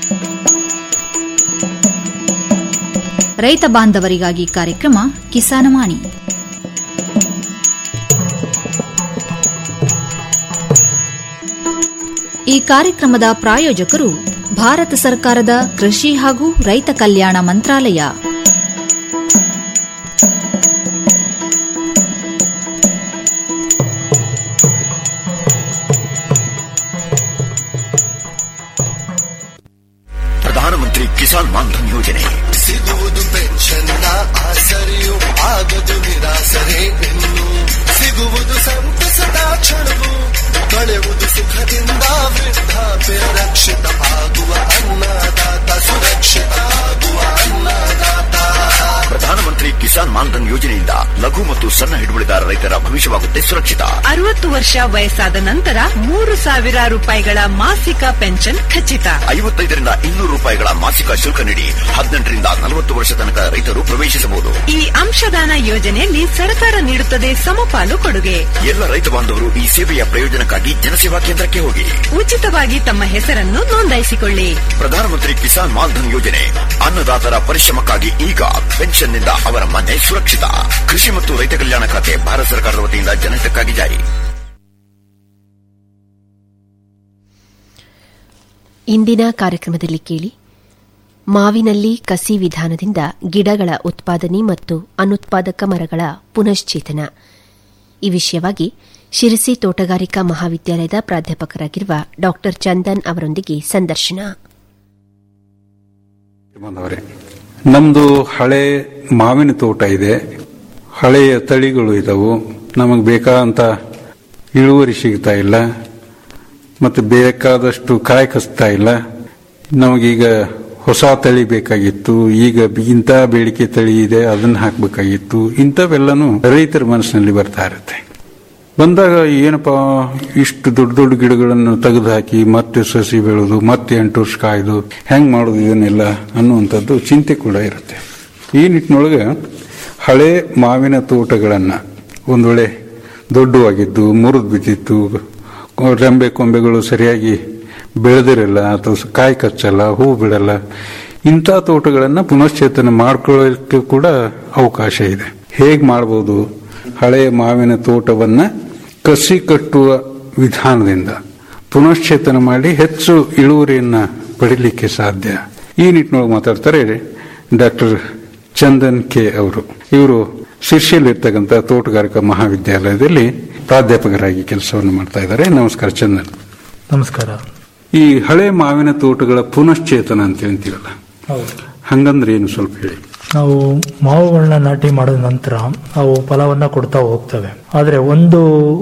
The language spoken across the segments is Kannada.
ರೈತ ಬಾಂಧವರಿಗಾಗಿ ಕಾರ್ಯಕ್ರಮ ಕಿಸಾನವಾಣಿ ಈ ಕಾರ್ಯಕ್ರಮದ ಪ್ರಾಯೋಜಕರು ಭಾರತ ಸರ್ಕಾರದ ಕೃಷಿ ಹಾಗೂ ರೈತ ಕಲ್ಯಾಣ ಮಂತ್ರಾಲಯ ಪ್ರಧಾನಮಂತ್ರಿ ಕಿಸಾನ್ ಮಾನ್ಧನ್ ಯೋಜನೆ ಸಿಗುವುದು ಪೆನ್ಷನ್ನ ಆಸರೆಯು ಆಗದು ನಿರಾಸರೆ ಇನ್ನು ಸಿಗುವುದು ಸಂತಸದ ಕ್ಷಣವು ಕಳೆಯುವುದು ಸುಖದಿಂದ ವೃದ್ಧಾಪ್ಯ ರಕ್ಷಿತ ಆಗುವ ಅನ್ನದಾತ ಸುರಕ್ಷಿತ ಆಗುವ ಅನ್ನದಾತ ಪ್ರಧಾನಮಂತ್ರಿ ಕಿಸಾನ್ ಮಾನ್ಧನ್ ಯೋಜನೆಯಿಂದ ಲಘು ಮತ್ತು ಸಣ್ಣ ಹಿಡುವಳಿದಾರ ರೈತರ ಭವಿಷ್ಯವಾಗುತ್ತೆ ಸುರಕ್ಷಿತ ಅರವತ್ತು ವರ್ಷ ವಯಸ್ಸಾದ ನಂತರ ಮೂರು ಸಾವಿರ ರೂಪಾಯಿಗಳ ಮಾಸಿಕ ಪೆನ್ಷನ್ ಖಚಿತ ಐವತ್ತೈದರಿಂದ ಇನ್ನೂರು ರೂಪಾಯಿಗಳ ಮಾಸಿಕ ಶುಲ್ಕ ನೀಡಿ ಹದಿನೆಂಟರಿಂದ ನಲವತ್ತು ವರ್ಷ ತನಕ ರೈತರು ಪ್ರವೇಶಿಸಬಹುದು ಈ ಅಂಶದಾನ ಯೋಜನೆಯಲ್ಲಿ ಸರ್ಕಾರ ನೀಡುತ್ತದೆ ಸಮಪಾಲು ಕೊಡುಗೆ ಎಲ್ಲ ರೈತ ಬಾಂಧವರು ಈ ಸೇವೆಯ ಪ್ರಯೋಜನಕ್ಕಾಗಿ ಜನಸೇವಾ ಕೇಂದ್ರಕ್ಕೆ ಹೋಗಿ ಉಚಿತವಾಗಿ ತಮ್ಮ ಹೆಸರನ್ನು ನೋಂದಾಯಿಸಿಕೊಳ್ಳಿ ಪ್ರಧಾನಮಂತ್ರಿ ಕಿಸಾನ್ ಮಾನ್ಧನ್ ಯೋಜನೆ ಅನ್ನದಾತರ ಪರಿಶ್ರಮಕ್ಕಾಗಿ ಈಗ ಪೆನ್ಷನ್ನಿಂದ ಅವರ ಮನೆ ಸುರಕ್ಷಿತ ಕೃಷಿ ಮತ್ತು ರೈತ ಕಲ್ಯಾಣ ಖಾತೆ ಭಾರತ ಸರ್ಕಾರದ ವತಿಯಿಂದ ಜನಹಿತಕ್ಕಾಗಿ ಜಾರಿ ಇಂದಿನ ಕಾರ್ಯಕ್ರಮದಲ್ಲಿ ಕೇಳಿ ಮಾವಿನಲ್ಲಿ ಕಸಿ ವಿಧಾನದಿಂದ ಗಿಡಗಳ ಉತ್ಪಾದನೆ ಮತ್ತು ಅನುತ್ಪಾದಕ ಮರಗಳ ಪುನಶ್ಚೇತನ ಈ ವಿಷಯವಾಗಿ ಶಿರಸಿ ತೋಟಗಾರಿಕಾ ಮಹಾವಿದ್ಯಾಲಯದ ಪ್ರಾಧ್ಯಾಪಕರಾಗಿರುವ ಡಾ ಚಂದನ್ ಅವರೊಂದಿಗೆ ಸಂದರ್ಶನ ಬಾಂಧವರೇ ನಮ್ದು ಹಳೆ ಮಾವಿನ ತೋಟ ಇದೆ ಹಳೆಯ ತಳಿಗಳು ಇದಾವು ನಮಗೆ ಬೇಕಾದಂತ ಇಳುವರಿ ಸಿಗ್ತಾ ಇಲ್ಲ ಮತ್ತು ಬೇಕಾದಷ್ಟು ಕಾಯಿ ಕಸ್ತಾ ಇಲ್ಲ ನಮಗೀಗ ಹೊಸ ತಳಿ ಬೇಕಾಗಿತ್ತು ಈಗ ಇಂಥ ಬೇಡಿಕೆ ತಳಿ ಇದೆ ಅದನ್ನ ಹಾಕಬೇಕಾಗಿತ್ತು ಇಂಥವೆಲ್ಲನೂ ರೈತರ ಮನಸ್ಸಿನಲ್ಲಿ ಬರ್ತಾ ಇರುತ್ತೆ ಬಂದಾಗ ಏನಪ್ಪಾ ಇಷ್ಟು ದೊಡ್ಡ ದೊಡ್ಡ ಗಿಡಗಳನ್ನು ತೆಗೆದು ಹಾಕಿ ಮತ್ತೆ ಸಸಿ ಬೆಳೆದು ಮತ್ತೆ ಎಂಟು ವರ್ಷ ಕಾಯ್ದು ಹೆಂಗ್ ಮಾಡೋದು ಇದನ್ನೆಲ್ಲ ಅನ್ನುವಂಥದ್ದು ಚಿಂತೆ ಕೂಡ ಇರುತ್ತೆ ಈ ನಿಟ್ಟಿನೊಳಗೆ ಹಳೆ ಮಾವಿನ ತೋಟಗಳನ್ನ ಒಂದು ವೇಳೆ ದೊಡ್ಡವಾಗಿದ್ದು ಮುರಿದು ಬಿದ್ದಿತ್ತು ರೆಂಬೆ ಕೊಂಬೆಗಳು ಸರಿಯಾಗಿ ಬೆಳೆದಿರಲ್ಲ ಅಥವಾ ಕಾಯಿ ಕಚ್ಚಲ್ಲ ಹೂ ಬಿಡಲ್ಲ ಇಂಥ ತೋಟಗಳನ್ನ ಪುನಶ್ಚೇತನ ಮಾಡ್ಕೊಳ್ಳೋಕೆ ಕೂಡ ಅವಕಾಶ ಇದೆ ಹೇಗೆ ಮಾಡ್ಬೋದು ಹಳೆಯ ಮಾವಿನ ತೋಟವನ್ನ ಕಸಿ ಕಟ್ಟುವ ವಿಧಾನದಿಂದ ಪುನಶ್ಚೇತನ ಮಾಡಿ ಹೆಚ್ಚು ಇಳುವರಿಯನ್ನ ಪಡಿಲಿಕ್ಕೆ ಸಾಧ್ಯ ಈ ನಿಟ್ಟಿನೊಳಗೆ ಮಾತಾಡ್ತಾರೆ ಡಾಕ್ಟರ್ ಚಂದನ್ ಕೆ ಅವರು ಇವರು ಶಿರ್ಷಿಯಲ್ಲಿರ್ತಕ್ಕಂಥ ತೋಟಗಾರಿಕಾ ಮಹಾವಿದ್ಯಾಲಯದಲ್ಲಿ ಪ್ರಾಧ್ಯಾಪಕರಾಗಿ ಕೆಲಸವನ್ನು ಮಾಡ್ತಾ ಇದ್ದಾರೆ ನಮಸ್ಕಾರ ಚಂದನ್ ನಮಸ್ಕಾರ ಈ ಹಳೆ ಮಾವಿನ ತೋಟಗಳ ಪುನಶ್ಚೇತನ ಅಂತ ಹೇಳ್ತೀವಲ್ಲ ಹಂಗಂದ್ರೆ ಏನು ಸ್ವಲ್ಪ ಹೇಳಿ ನಾವು ಮಾವುಗಳನ್ನ ನಾಟಿ ಮಾಡಿದ ನಂತರ ಅವು ಫಲವನ್ನ ಕೊಡ್ತಾ ಹೋಗ್ತವೆ ಆದ್ರೆ ಒಂದು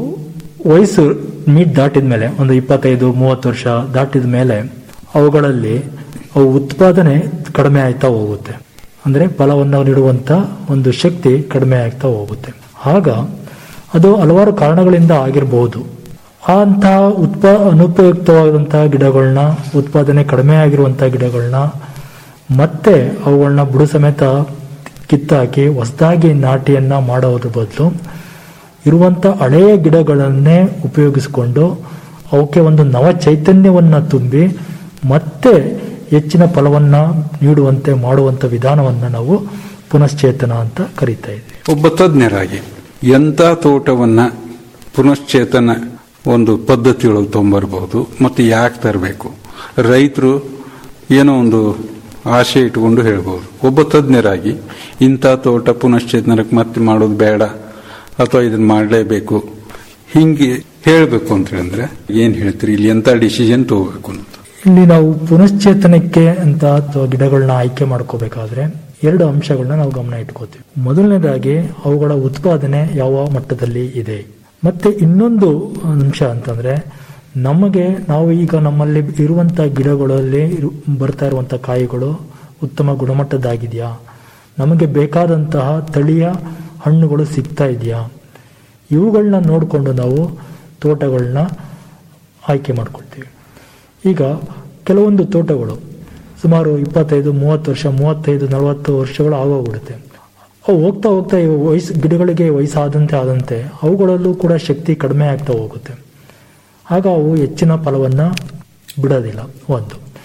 ವಯಸ್ಸು ಮೀಟ್ ದಾಟಿದ ಮೇಲೆ ಒಂದು ಇಪ್ಪತ್ತೈದು ಮೂವತ್ತು ವರ್ಷ ದಾಟಿದ ಮೇಲೆ ಅವುಗಳಲ್ಲಿ ಅವು ಉತ್ಪಾದನೆ ಕಡಿಮೆ ಆಯ್ತಾ ಹೋಗುತ್ತೆ ಅಂದ್ರೆ ಫಲವನ್ನು ನೀಡುವಂತ ಒಂದು ಶಕ್ತಿ ಕಡಿಮೆ ಆಗ್ತಾ ಹೋಗುತ್ತೆ ಆಗ ಅದು ಹಲವಾರು ಕಾರಣಗಳಿಂದ ಆಗಿರಬಹುದು ಅಂತಹ ಉತ್ಪಾ ಅನುಪಯುಕ್ತವಾದಂತಹ ಗಿಡಗಳನ್ನ ಉತ್ಪಾದನೆ ಕಡಿಮೆ ಆಗಿರುವಂತಹ ಗಿಡಗಳನ್ನ ಮತ್ತೆ ಅವುಗಳನ್ನ ಬುಡ ಸಮೇತ ಕಿತ್ತಾಕಿ ಹೊಸದಾಗಿ ನಾಟಿಯನ್ನ ಮಾಡೋದ್ರ ಬದಲು ಇರುವಂತ ಹಳೆಯ ಗಿಡಗಳನ್ನೇ ಉಪಯೋಗಿಸಿಕೊಂಡು ಅವಕ್ಕೆ ಒಂದು ನವ ಚೈತನ್ಯವನ್ನ ತುಂಬಿ ಮತ್ತೆ ಹೆಚ್ಚಿನ ಫಲವನ್ನ ನೀಡುವಂತೆ ಮಾಡುವಂತ ವಿಧಾನವನ್ನ ನಾವು ಪುನಶ್ಚೇತನ ಅಂತ ಕರೀತಾ ಇದ್ವಿ ಒಬ್ಬ ತಜ್ಞರಾಗಿ ಎಂಥ ತೋಟವನ್ನ ಪುನಶ್ಚೇತನ ಒಂದು ಪದ್ಧತಿಯೊಳಗೆ ತೊಂಬರ್ಬಹುದು ಮತ್ತು ಯಾಕೆ ತರಬೇಕು ರೈತರು ಏನೋ ಒಂದು ಆಶೆ ಇಟ್ಕೊಂಡು ಹೇಳ್ಬೋದು ಒಬ್ಬ ತಜ್ಞರಾಗಿ ಇಂಥ ತೋಟ ಪುನಶ್ಚೇತನಕ್ಕೆ ಮತ್ತೆ ಮಾಡೋದು ಬೇಡ ಅಥವಾ ಇದನ್ನ ಮಾಡಲೇಬೇಕು ಹಿಂಗೆ ಹೇಳಬೇಕು ಅಂತ ಹೇಳಿದ್ರೆ ಏನ್ ಹೇಳ್ತೀರಿ ಇಲ್ಲಿ ಎಂಥ ಡಿಸಿಷನ್ ತಗೋಬೇಕು ಅಂತ ಇಲ್ಲಿ ನಾವು ಪುನಶ್ಚೇತನಕ್ಕೆ ಅಂತ ಅಥವಾ ಗಿಡಗಳನ್ನ ಆಯ್ಕೆ ಮಾಡ್ಕೋಬೇಕಾದ್ರೆ ಎರಡು ಅಂಶಗಳನ್ನ ನಾವು ಗಮನ ಇಟ್ಕೋತೀವಿ ಮೊದಲನೇದಾಗಿ ಅವುಗಳ ಉತ್ಪಾದನೆ ಯಾವ ಮಟ್ಟದಲ್ಲಿ ಇದೆ ಮತ್ತೆ ಇನ್ನೊಂದು ಅಂಶ ಅಂತಂದ್ರೆ ನಮಗೆ ನಾವು ಈಗ ನಮ್ಮಲ್ಲಿ ಇರುವಂತ ಗಿಡಗಳಲ್ಲಿ ಇರು- ಬರ್ತಾ ಇರುವಂತ ಕಾಯಿಗಳು ಉತ್ತಮ ಗುಣಮಟ್ಟದ್ದಾಗಿದೆಯಾ ನಮಗೆ ಬೇಕಾದಂತಹ ತಳಿಯ ಹಣ್ಣುಗಳು ಸಿಗ್ತಾ ಇದೆಯಾ ಇವುಗಳನ್ನ ನೋಡಿಕೊಂಡು ನಾವು ತೋಟಗಳನ್ನ ಆಯ್ಕೆ ಮಾಡ್ಕೊಳ್ತೀವಿ ಈಗ ಕೆಲವೊಂದು ತೋಟಗಳು ಸುಮಾರು ಇಪ್ಪತ್ತೈದು ಮೂವತ್ತು ವರ್ಷ ಮೂವತ್ತೈದು ನಲವತ್ತು ವರ್ಷಗಳು ಆಗೋಗ್ಬಿಡುತ್ತೆ ಅವು ಹೋಗ್ತಾ ಹೋಗ್ತಾ ಇವು ವಯಸ್ಸು ಗಿಡಗಳಿಗೆ ವಯಸ್ಸಾದಂತೆ ಆದಂತೆ ಅವುಗಳಲ್ಲೂ ಕೂಡ ಶಕ್ತಿ ಕಡಿಮೆ ಆಗ್ತಾ ಹೋಗುತ್ತೆ ಆಗ ಅವು ಹೆಚ್ಚಿನ ಫಲವನ್ನ ಬಿಡೋದಿಲ್ಲ ಒಂದು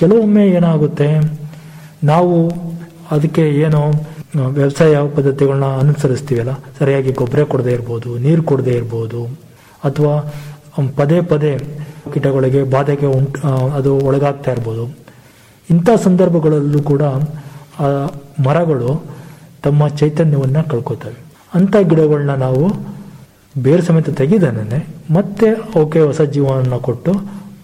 ಕೆಲವೊಮ್ಮೆ ಏನಾಗುತ್ತೆ ನಾವು ಅದಕ್ಕೆ ಏನೋ ಆ, ವ್ಯವಸಾಯ ಪದ್ಧತಿಗಳನ್ನ ಅನುಸರಿಸ್ತೀವಲ್ಲ ಸರಿಯಾಗಿ ಗೊಬ್ಬರ ಕೊಡದೇ ಇರ್ಬೋದು ನೀರು ಕೊಡದೇ ಇರ್ಬೋದು ಅಥವಾ ಮ್, ಪದೇ ಪದೇ ಕೀಟಗಳಿಗೆ ಬಾಧೆಗೆ ಉಂಟು ಆ, ಅದು ಒಳಗಾಗ್ತಾ ಇರ್ಬೋದು ಇಂಥ ಸಂದರ್ಭಗಳಲ್ಲೂ ಕೂಡ ಆ ಮರಗಳು ತಮ್ಮ ಚೈತನ್ಯವನ್ನು ಕಳ್ಕೊತವೆ ಅಂಥ ಗಿಡಗಳನ್ನ ನಾವು ಬೇರು ಸಮೇತ ತೆಗೆದನೇ ಮತ್ತೆ ಅವಕ್ಕೆ ಹೊಸ ಜೀವನವನ್ನು ಕೊಟ್ಟು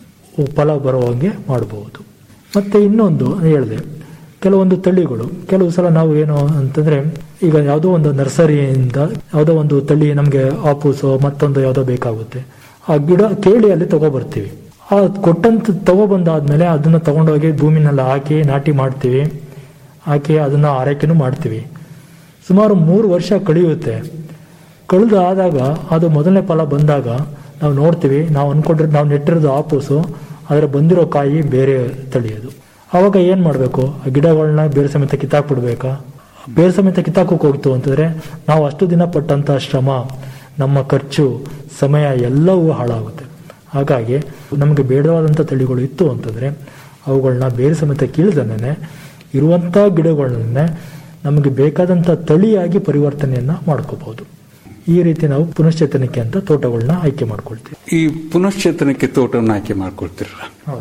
ಫಲ ಬರೋ ಹಾಗೆ ಮಾಡಬಹುದು ಮತ್ತೆ ಇನ್ನೊಂದು ಹೇಳಿದೆ ಕೆಲವೊಂದು ತಳಿಗಳು ಕೆಲವು ಸಲ ನಾವು ಏನು ಅಂತಂದ್ರೆ ಈಗ ಯಾವುದೋ ಒಂದು ನರ್ಸರಿಯಿಂದ ಯಾವುದೋ ಒಂದು ತಳಿ ನಮಗೆ ಆಪೂಸೋ ಮತ್ತೊಂದು ಯಾವುದೋ ಬೇಕಾಗುತ್ತೆ ಆ ಗಿಡ ಕೇಳಿ ಅಲ್ಲಿ ತಗೊಬರ್ತೀವಿ ಆ ಕೊಟ್ಟಂತ ತಗೊಬಂದಾದ್ಮೇಲೆ ಅದನ್ನ ತಗೊಂಡೋಗಿ ಭೂಮಿನೆಲ್ಲ ಹಾಕಿ ನಾಟಿ ಮಾಡ್ತೀವಿ ಹಾಕಿ ಅದನ್ನ ಆರೈಕೆನೂ ಮಾಡ್ತೀವಿ ಸುಮಾರು ಮೂರು ವರ್ಷ ಕಳೆಯುತ್ತೆ ಕಳೆದು ಆದಾಗ ಅದು ಮೊದಲನೇ ಫಲ ಬಂದಾಗ ನಾವು ನೋಡ್ತೀವಿ ನಾವು ಅನ್ಕೊಂಡ್ರೆ ನಾವು ನೆಟ್ಟಿರೋದು ಆಪೂಸು ಆದರೆ ಬಂದಿರೋ ಕಾಯಿ ಬೇರೆ ತಳಿಯೋದು ಆವಾಗ ಏನು ಮಾಡಬೇಕು ಆ ಗಿಡಗಳನ್ನ ಬೇರೆ ಸಮೇತ ಕಿತ್ತಾಕ್ಬಿಡ್ಬೇಕಾ ಬೇರೆ ಸಮೇತ ಕಿತ್ತಾಕೋಕೆ ಹೋಗ್ತು ಅಂತಂದ್ರೆ ನಾವು ಅಷ್ಟು ದಿನ ಪಟ್ಟಂತ ಶ್ರಮ ನಮ್ಮ ಖರ್ಚು ಸಮಯ ಎಲ್ಲವೂ ಹಾಳಾಗುತ್ತೆ ಹಾಗಾಗಿ ನಮಗೆ ಬೇಡವಾದಂಥ ತಳಿಗಳು ಇತ್ತು ಅಂತಂದ್ರೆ ಅವುಗಳನ್ನ ಬೇರೆ ಸಮೇತ ಕೀಳ್ದನೇ ಇರುವಂಥ ಗಿಡಗಳನ್ನೇ ನಮಗೆ ಬೇಕಾದಂಥ ತಳಿಯಾಗಿ ಪರಿವರ್ತನೆಯನ್ನ ಮಾಡ್ಕೋಬಹುದು ಈ ರೀತಿ ನಾವು ಪುನಶ್ಚೇತನಕ್ಕೆ ಅಂತ ತೋಟಗಳನ್ನ ಆಯ್ಕೆ ಮಾಡ್ಕೊಳ್ತೀವಿ ಈ ಪುನಶ್ಚೇತನಕ್ಕೆ ತೋಟವನ್ನು ಆಯ್ಕೆ ಮಾಡ್ಕೊಳ್ತಿರಲ್ಲ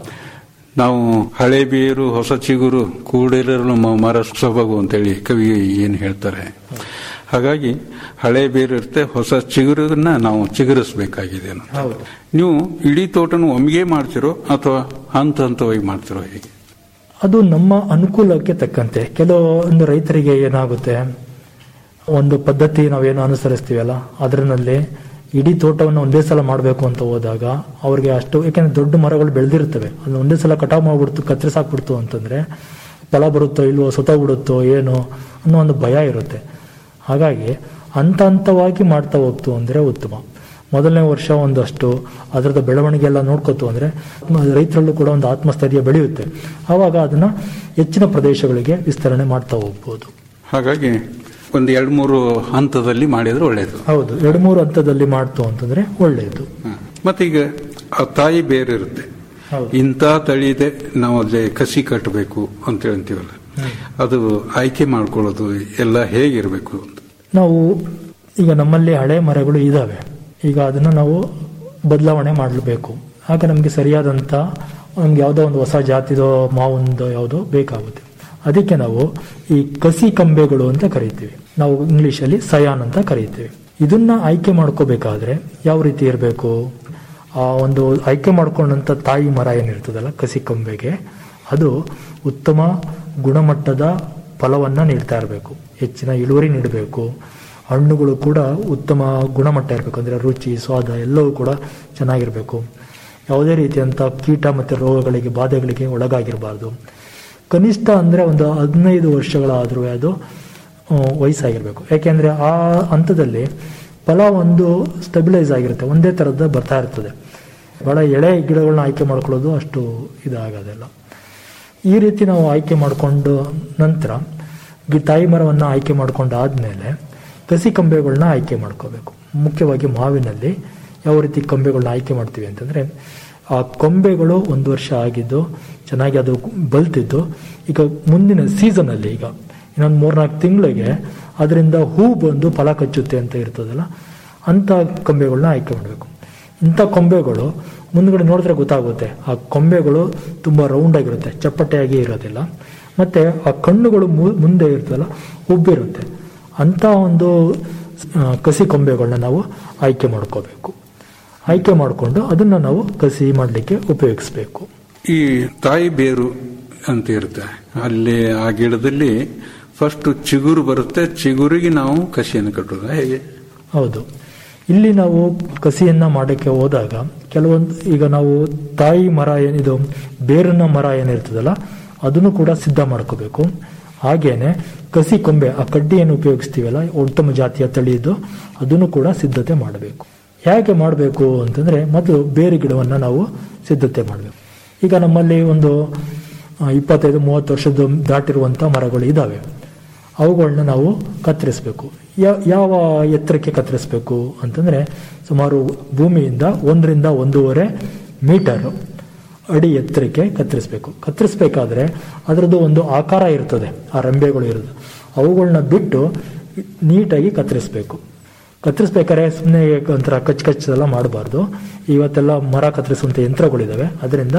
ನಾವು ಹಳೆ ಬೇರು ಹೊಸ ಚಿಗುರು ಕೂಡಿರಲು ಮ- ಮರ ಸೊಬಗು ಅಂತೇಳಿ ಕವಿ ಏನು ಹೇಳ್ತಾರೆ ಹಾಗಾಗಿ ಹಳೆ ಬೇರು ಇರುತ್ತೆ ಹೊಸ ಚಿಗುರನ್ನ ನಾವು ಚಿಗುರಿಸಬೇಕಾಗಿದೆ ಅನ್ನೋ. ಹೌದು ನೀವು ಇಡೀ ತೋಟನ ಒಮ್ಮಿಗೆ ಮಾಡ್ತಿರೋ ಅಥವಾ ಹಂತ ಹಂತವಾಗಿ ಮಾಡ್ತಿರೋ ಹೇಗೆ ಅದು ನಮ್ಮ ಅನುಕೂಲಕ್ಕೆ ತಕ್ಕಂತೆ ಕೆಲವೊಂದು ರೈತರಿಗೆ ಏನಾಗುತ್ತೆ ಒಂದು ಪದ್ಧತಿ ನಾವೇನು ಅನುಸರಿಸ್ತೀವಲ್ಲ ಅದರಲ್ಲಿ ಇಡೀ ತೋಟವನ್ನು ಒಂದೇ ಸಲ ಮಾಡಬೇಕು ಅಂತ ಹೋದಾಗ ಅವ್ರಿಗೆ ಅಷ್ಟು ಯಾಕೆಂದ್ರೆ ದೊಡ್ಡ ಮರಗಳು ಬೆಳೆದಿರ್ತವೆ ಅದನ್ನ ಒಂದೇ ಸಲ ಕಟಾವು ಮಾಡ್ಬಿಡ್ತು ಕತ್ತರಿಸಾಕ್ಬಿಡ್ತು ಅಂತಂದ್ರೆ ಫಲ ಬರುತ್ತೋ ಇಲ್ವೋ ಬಿಡುತ್ತೋ ಏನೋ ಅನ್ನೋ ಒಂದು ಭಯ ಇರುತ್ತೆ ಹಾಗಾಗಿ ಹಂತ ಹಂತವಾಗಿ ಮಾಡ್ತಾ ಹೋಗ್ತು ಅಂದ್ರೆ ಉತ್ತಮ ಮೊದಲನೇ ವರ್ಷ ಒಂದಷ್ಟು ಅದರದ ಬೆಳವಣಿಗೆ ಎಲ್ಲ ನೋಡ್ಕೋತು ಅಂದ್ರೆ ಮ- ರೈತರಲ್ಲೂ ಕೂಡ ಒಂದು ಆತ್ಮಸ್ಥೈರ್ಯ ಬೆಳೆಯುತ್ತೆ ಆವಾಗ ಅದನ್ನ ಹೆಚ್ಚಿನ ಪ್ರದೇಶಗಳಿಗೆ ವಿಸ್ತರಣೆ ಮಾಡ್ತಾ ಹೋಗ್ಬೋದು ಹಾಗಾಗಿ ಒಂದು ಎರಡು ಮೂರು ಹಂತದಲ್ಲಿ ಮಾಡಿದ್ರೆ ಒಳ್ಳೆಯದು ಹೌದು ಎರಡು ಮೂರು ಹಂತದಲ್ಲಿ ಮಾಡ್ತು ಅಂತಂದ್ರೆ ಒಳ್ಳೆಯದು ಮತ್ತೀಗ ಆ ತಾಯಿ ಬೇರೆ ಇರುತ್ತೆ ಹೌದು. ಇಂಥ ತಳಿ ಇದೆ ನಾವು ಅದೇ ಕಸಿ ಕಟ್ಟಬೇಕು ಅಂತ ಹೇಳ್ತೀವಲ್ಲ ಅದು ಆಯ್ಕೆ ಮಾಡ್ಕೊಳ್ಳೋದು ಎಲ್ಲ ಹೇಗಿರಬೇಕು ಅಂತ ನಾವು ಈಗ ನಮ್ಮಲ್ಲಿ ಹಳೆ ಮರಗಳು ಇದಾವೆ ಈಗ ಅದನ್ನ ನಾವು ಬದಲಾವಣೆ ಮಾಡಬೇಕು ಆಗ ನಮಗೆ ಸರಿಯಾದಂಥ ನಮ್ಗೆ ಯಾವುದೋ ಒಂದು ಹೊಸ ಜಾತಿದೋ ಮಾವೊಂದು ಯಾವುದೋ ಬೇಕಾಗುತ್ತೆ ಅದಕ್ಕೆ ನಾವು ಈ ಕಸಿ ಕಂಬೆಗಳು ಅಂತ ಕರಿತೀವಿ ನಾವು ಇಂಗ್ಲಿಷಲ್ಲಿ ಸಯಾನ್ ಅಂತ ಕರಿತೀವಿ ಇದನ್ನ ಆಯ್ಕೆ ಮಾಡ್ಕೋಬೇಕಾದ್ರೆ ಯಾವ ರೀತಿ ಇರಬೇಕು ಆ ಒಂದು ಆಯ್ಕೆ ಮಾಡ್ಕೊಂಡಂತ ತಾಯಿ ಮರ ಏನಿರ್ತದಲ್ಲ ಕಸಿ ಕಂಬೆಗೆ ಅದು ಉತ್ತಮ ಗುಣಮಟ್ಟದ ಫಲವನ್ನ ನೀಡ್ತಾ ಇರಬೇಕು ಹೆಚ್ಚಿನ ಇಳುವರಿ ನೀಡಬೇಕು ಹಣ್ಣುಗಳು ಕೂಡ ಉತ್ತಮ ಗುಣಮಟ್ಟ ಇರಬೇಕು ಅಂದ್ರೆ ರುಚಿ ಸ್ವಾದ ಎಲ್ಲವೂ ಕೂಡ ಚೆನ್ನಾಗಿರಬೇಕು ಯಾವುದೇ ರೀತಿಯಂಥ ಕೀಟ ಮತ್ತು ರೋಗಗಳಿಗೆ ಬಾಧೆಗಳಿಗೆ ಒಳಗಾಗಿರಬಾರ್ದು ಕನಿಷ್ಠ ಅಂದ್ರೆ ಒಂದು ಹದಿನೈದು ವರ್ಷಗಳಾದರೂ ಅದು ಆ, ವಯಸ್ಸಾಗಿರ್ಬೇಕು ಯಾಕೆಂದ್ರೆ ಆ ಹಂತದಲ್ಲಿ ಫಲ ಒಂದು ಸ್ಟೆಬಿಲೈಸ್ ಆಗಿರುತ್ತೆ ಒಂದೇ ಥರದ ಬರ್ತಾ ಇರ್ತದೆ ಬಹಳ ಎಳೆ ಗಿಡಗಳನ್ನ ಆಯ್ಕೆ ಮಾಡ್ಕೊಳ್ಳೋದು ಅಷ್ಟು ಇದಾಗೋದಿಲ್ಲ ಈ ರೀತಿ ನಾವು ಆಯ್ಕೆ ಮಾಡಿಕೊಂಡು ನಂತರ ಗಿ- ತಾಯಿ ಮರವನ್ನು ಆಯ್ಕೆ ಮಾಡ್ಕೊಂಡಾದ್ಮೇಲೆ ಕಸಿ ಕಂಬೆಗಳನ್ನ ಆಯ್ಕೆ ಮಾಡ್ಕೋಬೇಕು ಮುಖ್ಯವಾಗಿ ಮಾವಿನಲ್ಲಿ ಯಾವ ರೀತಿ ಕಂಬೆಗಳನ್ನ ಆಯ್ಕೆ ಮಾಡ್ತೀವಿ ಅಂತಂದ್ರೆ ಆ ಕೊಂಬೆಗಳು ಒಂದು ವರ್ಷ ಆಗಿದ್ದು ಚೆನ್ನಾಗಿ ಅದು ಬಲ್ತಿದ್ದು ಈಗ ಮುಂದಿನ ಸೀಸನಲ್ಲಿ ಈಗ ಇನ್ನೊಂದು ಮೂರ್ನಾಲ್ಕು ತಿಂಗಳಿಗೆ ಅದರಿಂದ ಹೂ ಬಂದು ಫಲ ಕಚ್ಚುತ್ತೆ ಅಂತ ಇರ್ತದಲ್ಲ ಅಂಥ ಕೊಂಬೆಗಳನ್ನ ಆಯ್ಕೆ ಮಾಡಬೇಕು ಇಂಥ ಕೊಂಬೆಗಳು ಮುಂದ್ಗಡೆ ನೋಡಿದ್ರೆ ಗೊತ್ತಾಗುತ್ತೆ ಆ ಕೊಂಬೆಗಳು ತುಂಬ ರೌಂಡ್ ಆಗಿರುತ್ತೆ ಚಪ್ಪಟೆಯಾಗಿ ಇರೋದಿಲ್ಲ ಮತ್ತೆ ಆ ಕಣ್ಣುಗಳು ಮು- ಮುಂದೆ ಇರ್ತದಲ್ಲ ಉಬ್ಬಿರುತ್ತೆ ಅಂಥ ಒಂದು ಆ, ಕಸಿ ಕೊಂಬೆಗಳನ್ನ ನಾವು ಆಯ್ಕೆ ಮಾಡ್ಕೋಬೇಕು ಆಯ್ಕೆ ಮಾಡಿಕೊಂಡು ಅದನ್ನ ನಾವು ಕಸಿ ಮಾಡಲಿಕ್ಕೆ ಉಪಯೋಗಿಸ್ಬೇಕು ಈ ತಾಯಿ ಬೇರು ಅಂತ ಇರುತ್ತೆ ಅಲ್ಲಿ ಆ ಗಿಡದಲ್ಲಿ ಫಸ್ಟ್ ಚಿಗುರು ಬರುತ್ತೆ ಚಿಗುರಿಗೆ ನಾವು ಕಸಿಯನ್ನು ಕಟ್ಟೋದು ಹೇಗೆ ಹೌದು ಇಲ್ಲಿ ನಾವು ಕಸಿಯನ್ನ ಮಾಡಕ್ಕೆ ಹೋದಾಗ ಕೆಲವೊಂದು ಈಗ ನಾವು ತಾಯಿ ಮರ ಏನಿದು ಬೇರಿನ ಮರ ಏನಿರ್ತದಲ್ಲ ಅದನ್ನು ಕೂಡ ಸಿದ್ಧ ಮಾಡ್ಕೋಬೇಕು ಹಾಗೇನೆ ಕಸಿ ಕೊಂಬೆ ಆ ಕಡ್ಡಿ ಏನು ಉಪಯೋಗಿಸ್ತೀವಲ್ಲ ಉತ್ತಮ ಜಾತಿಯ ತಳಿದು ಅದನ್ನು ಕೂಡ ಸಿದ್ಧತೆ ಮಾಡಬೇಕು ಹೇಗೆ ಮಾಡಬೇಕು ಅಂತಂದ್ರೆ ಮೊದಲು ಬೇರೆ ಗಿಡವನ್ನ ನಾವು ಸಿದ್ಧತೆ ಮಾಡಬೇಕು ಈಗ ನಮ್ಮಲ್ಲಿ ಒಂದು ಆ, ಇಪ್ಪತ್ತೈದು ಮೂವತ್ತು ವರ್ಷದ ದಾಟಿರುವಂತ ಮರಗಳು ಇದಾವೆ ಅವುಗಳನ್ನ ನಾವು ಕತ್ತರಿಸಬೇಕು ಯಾವ ಎತ್ತರಕ್ಕೆ ಕತ್ತರಿಸಬೇಕು ಅಂತಂದ್ರೆ ಸುಮಾರು ಭೂಮಿಯಿಂದ ಒಂದರಿಂದ ಒಂದೂವರೆ ಮೀಟರ್ ಅಡಿ ಎತ್ತರಕ್ಕೆ ಕತ್ತರಿಸಬೇಕು ಕತ್ತರಿಸಬೇಕಾದ್ರೆ ಅದರದ್ದು ಒಂದು ಆಕಾರ ಇರ್ತದೆ ಆ ರೆಂಬೆಗಳು ಇರೋದು ಅವುಗಳನ್ನ ಬಿಟ್ಟು ನೀಟಾಗಿ ಕತ್ತರಿಸಬೇಕು ಕತ್ತರಿಸ್ಬೇಕಾದ್ರೆ ಸುಮ್ಮನೆ ಒಂಥರ ಕಚ್ ಕಚ್ಚೆಲ್ಲ ಮಾಡಬಾರ್ದು ಇವತ್ತೆಲ್ಲ ಮರ ಕತ್ತರಿಸುವಂಥ ಯಂತ್ರಗಳಿದ್ದಾವೆ ಅದರಿಂದ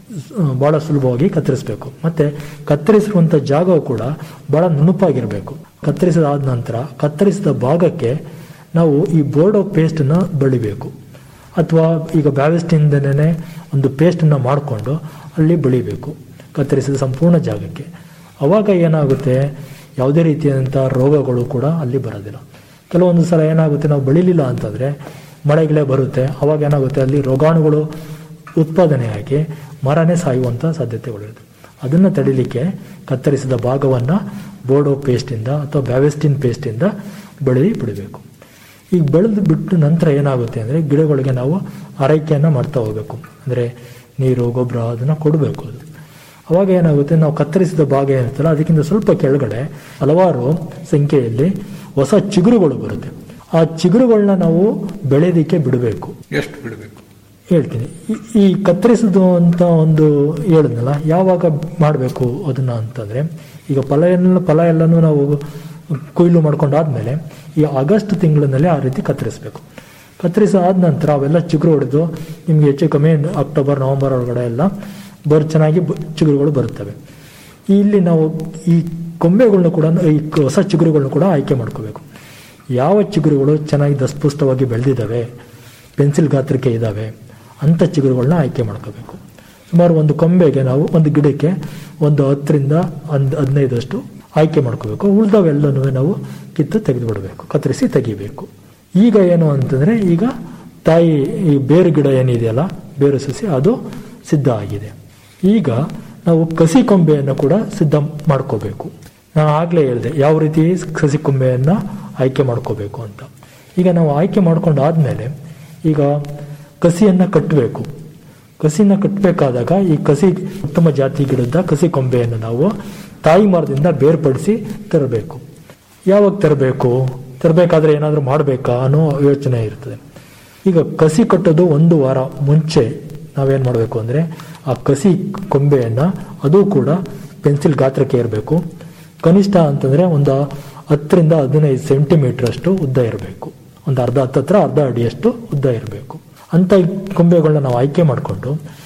ಭಾಳ ಸುಲಭವಾಗಿ ಕತ್ತರಿಸಬೇಕು ಮತ್ತೆ ಕತ್ತರಿಸಿರುವಂಥ ಜಾಗವು ಕೂಡ ಭಾಳ ನುಣುಪಾಗಿರಬೇಕು ಕತ್ತರಿಸಿದಾದ ನಂತರ ಕತ್ತರಿಸಿದ ಭಾಗಕ್ಕೆ ನಾವು ಈ ಬೋರ್ಡೋ ಪೇಸ್ಟನ್ನು ಬಳಿಬೇಕು ಅಥವಾ ಈಗ ಬ್ಯಾವೆಸ್ಟಿಂದನೇ ಒಂದು ಪೇಸ್ಟನ್ನು ಮಾಡಿಕೊಂಡು ಅಲ್ಲಿ ಬಳಿಬೇಕು ಕತ್ತರಿಸಿದ ಸಂಪೂರ್ಣ ಜಾಗಕ್ಕೆ ಅವಾಗ ಏನಾಗುತ್ತೆ ಯಾವುದೇ ರೀತಿಯಾದಂಥ ರೋಗಗಳು ಕೂಡ ಅಲ್ಲಿ ಬರೋದಿಲ್ಲ ಕೆಲವೊಂದು ಸಲ ಏನಾಗುತ್ತೆ ನಾವು ಬೆಳಿಲಿಲ್ಲ ಅಂತಂದರೆ ಮಳೆಗಳೇ ಬರುತ್ತೆ ಅವಾಗ ಏನಾಗುತ್ತೆ ಅಲ್ಲಿ ರೋಗಾಣುಗಳು ಉತ್ಪಾದನೆಯಾಗಿ ಮರನೇ ಸಾಯುವಂಥ ಸಾಧ್ಯತೆಗಳಿರುತ್ತೆ ಅದನ್ನು ತಡಿಲಿಕ್ಕೆ ಕತ್ತರಿಸಿದ ಭಾಗವನ್ನು ಬೋರ್ಡೋ ಪೇಸ್ಟಿಂದ ಅಥವಾ ಬ್ಯಾವೆಸ್ಟಿನ್ ಪೇಸ್ಟಿಂದ ಬೆಳೆದಿ ಬಿಡಬೇಕು ಈಗ ಬೆಳೆದು ಬಿಟ್ಟು ನಂತರ ಏನಾಗುತ್ತೆ ಅಂದರೆ ಗಿಡಗಳಿಗೆ ನಾವು ಆರೈಕೆಯನ್ನು ಮಾಡ್ತಾ ಹೋಗಬೇಕು ಅಂದರೆ ನೀರು ಗೊಬ್ಬರ ಅದನ್ನು ಕೊಡಬೇಕು ಅದು ಅವಾಗ ಏನಾಗುತ್ತೆ ನಾವು ಕತ್ತರಿಸಿದ ಭಾಗ ಏನಿರ್ತಲ್ಲ ಅದಕ್ಕಿಂತ ಸ್ವಲ್ಪ ಕೆಳಗಡೆ ಹಲವಾರು ಸಂಖ್ಯೆಯಲ್ಲಿ ಹೊಸ ಚಿಗುರುಗಳು ಬರುತ್ತೆ ಆ ಚಿಗುರುಗಳನ್ನ ನಾವು ಬೆಳೆಯೋದಕ್ಕೆ ಬಿಡಬೇಕು ಎಷ್ಟು ಬಿಡಬೇಕು ಹೇಳ್ತೀನಿ ಈ- ಈ ಕತ್ತರಿಸಿದು ಅಂತ ಒಂದು ಹೇಳಿದ್ನಲ್ಲ ಯಾವಾಗ ಮಾಡಬೇಕು ಅದನ್ನ ಅಂತಂದ್ರೆ ಈಗ ಫಲ ಎಲ್ಲ ಫಲ ಎಲ್ಲನೂ ನಾವು ಕೊಯ್ಲು ಮಾಡ್ಕೊಂಡಾದ್ಮೇಲೆ ಈ ಆಗಸ್ಟ್ ತಿಂಗಳಿನಲ್ಲಿ ಆ ರೀತಿ ಕತ್ತರಿಸಬೇಕು ಕತ್ತರಿಸಿ ಆದ ನಂತರ ಅವೆಲ್ಲ ಚಿಗುರು ಹೊಡೆದು ನಿಮ್ಗೆ ಹೆಚ್ಚು ಕಮ್ಮಿ ಅಕ್ಟೋಬರ್ ನವೆಂಬರ್ ಒಳಗಡೆ ಎಲ್ಲ ಬರ್ ಚೆನ್ನಾಗಿ ಬ- ಚಿಗುರುಗಳು ಬರುತ್ತವೆ ಇಲ್ಲಿ ನಾವು ಈ ಕೊಂಬೆಗಳನ್ನ ಕೂಡ ಈ ಕ- ಹೊಸ ಚಿಗುರುಗಳನ್ನ ಕೂಡ ಆಯ್ಕೆ ಮಾಡ್ಕೋಬೇಕು ಯಾವ ಚಿಗುರುಗಳು ಚೆನ್ನಾಗಿ ದಸ್ಪುಷ್ಟವಾಗಿ ಬೆಳೆದಿದ್ದಾವೆ ಪೆನ್ಸಿಲ್ ಗಾತ್ರಕ್ಕೆ ಇದ್ದಾವೆ ಅಂಥ ಚಿಗುರುಗಳನ್ನ ಆಯ್ಕೆ ಮಾಡ್ಕೋಬೇಕು ಸುಮಾರು ಒಂದು ಕೊಂಬೆಗೆ ನಾವು ಒಂದು ಗಿಡಕ್ಕೆ ಒಂದು ಹತ್ತರಿಂದ ಒಂದು ಹದಿನೈದಷ್ಟು ಆಯ್ಕೆ ಮಾಡ್ಕೋಬೇಕು ಉಳಿದವೆಲ್ಲನೂ ನಾವು ಕಿತ್ತು ತೆಗೆದು ಬಿಡಬೇಕು ಕತ್ತರಿಸಿ ತೆಗಿಬೇಕು ಈಗ ಏನು ಅಂತಂದ್ರೆ ಈಗ ತಾಯಿ ಈ ಬೇರು ಗಿಡ ಏನಿದೆಯಲ್ಲ ಬೇರು ಸಸಿ ಅದು ಸಿದ್ಧ ಆಗಿದೆ ಈಗ ನಾವು ಕಸಿ ಕೊಂಬೆಯನ್ನು ಕೂಡ ಸಿದ್ಧ ಮಾಡ್ಕೋಬೇಕು ನಾನು ಆಗ್ಲೇ ಹೇಳಿದೆ ಯಾವ ರೀತಿ ಕಸಿ ಕೊಂಬೆಯನ್ನ ಆಯ್ಕೆ ಮಾಡ್ಕೋಬೇಕು ಅಂತ ಈಗ ನಾವು ಆಯ್ಕೆ ಮಾಡ್ಕೊಂಡಾದ್ಮೇಲೆ ಈಗ ಕಸಿಯನ್ನ ಕಟ್ಟಬೇಕು ಕಸಿನ ಕಟ್ಟಬೇಕಾದಾಗ ಈ ಕಸಿ ಉತ್ತಮ ಜಾತಿ ಗಿಡದ ಕಸಿ ಕೊಂಬೆಯನ್ನು ನಾವು ತಾಯಿ ಮರದಿಂದ ಬೇರ್ಪಡಿಸಿ ತರಬೇಕು ಯಾವಾಗ ತರಬೇಕು ತರಬೇಕಾದ್ರೆ ಏನಾದರೂ ಮಾಡಬೇಕಾ ಅನ್ನೋ ಯೋಚನೆ ಇರ್ತದೆ ಈಗ ಕಸಿ ಕಟ್ಟೋದು ಒಂದು ವಾರ ಮುಂಚೆ ನಾವೇನ್ ಮಾಡಬೇಕು ಅಂದ್ರೆ ಆ ಕಸಿ ಕೊಂಬೆಯನ್ನ ಅದು ಕೂಡ ಪೆನ್ಸಿಲ್ ಗಾತ್ರಕ್ಕೆ ಇರಬೇಕು ಕನಿಷ್ಠ ಅಂತಂದ್ರೆ ಒಂದು ಹತ್ತರಿಂದ ಹದಿನೈದು ಸೆಂಟಿಮೀಟರ್ ಅಷ್ಟು ಉದ್ದ ಇರಬೇಕು ಒಂದು ಅರ್ಧ ಹತ್ತತ್ರ ಅರ್ಧ ಅಡಿಯಷ್ಟು ಉದ್ದ ಇರಬೇಕು ಅಂತ ಕೊಂಬೆಗಳನ್ನ ನಾವು ಆಯ್ಕೆ ಮಾಡಿಕೊಂಡು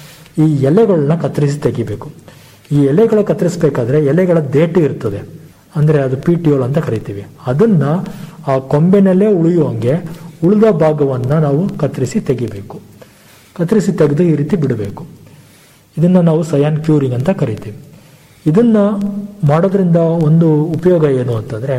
ಈ ಎಲೆಗಳನ್ನ ಕತ್ತರಿಸಿ ತೆಗಿಬೇಕು ಈ ಎಲೆಗಳ ಕತ್ತರಿಸಬೇಕಾದ್ರೆ ಎಲೆಗಳ ದೇಟು ಇರ್ತದೆ ಅಂದ್ರೆ ಅದು ಪಿಟಿಯೋಲ್ ಅಂತ ಕರಿತೀವಿ ಅದನ್ನ ಆ ಕೊಂಬೆನಲ್ಲೇ ಉಳಿಯುವಂಗೆ ಉಳಿದ ಭಾಗವನ್ನ ನಾವು ಕತ್ತರಿಸಿ ತೆಗಿಬೇಕು ಕತ್ತರಿಸಿ ತೆಗೆದು ಈ ರೀತಿ ಬಿಡಬೇಕು ಇದನ್ನ ನಾವು ಸಯಾನ್ ಕ್ಯೂರಿಂಗ್ ಅಂತ ಕರಿತೀವಿ ಇದನ್ನ ಮಾಡೋದ್ರಿಂದ ಒಂದು ಉಪಯೋಗ ಏನು ಅಂತಂದ್ರೆ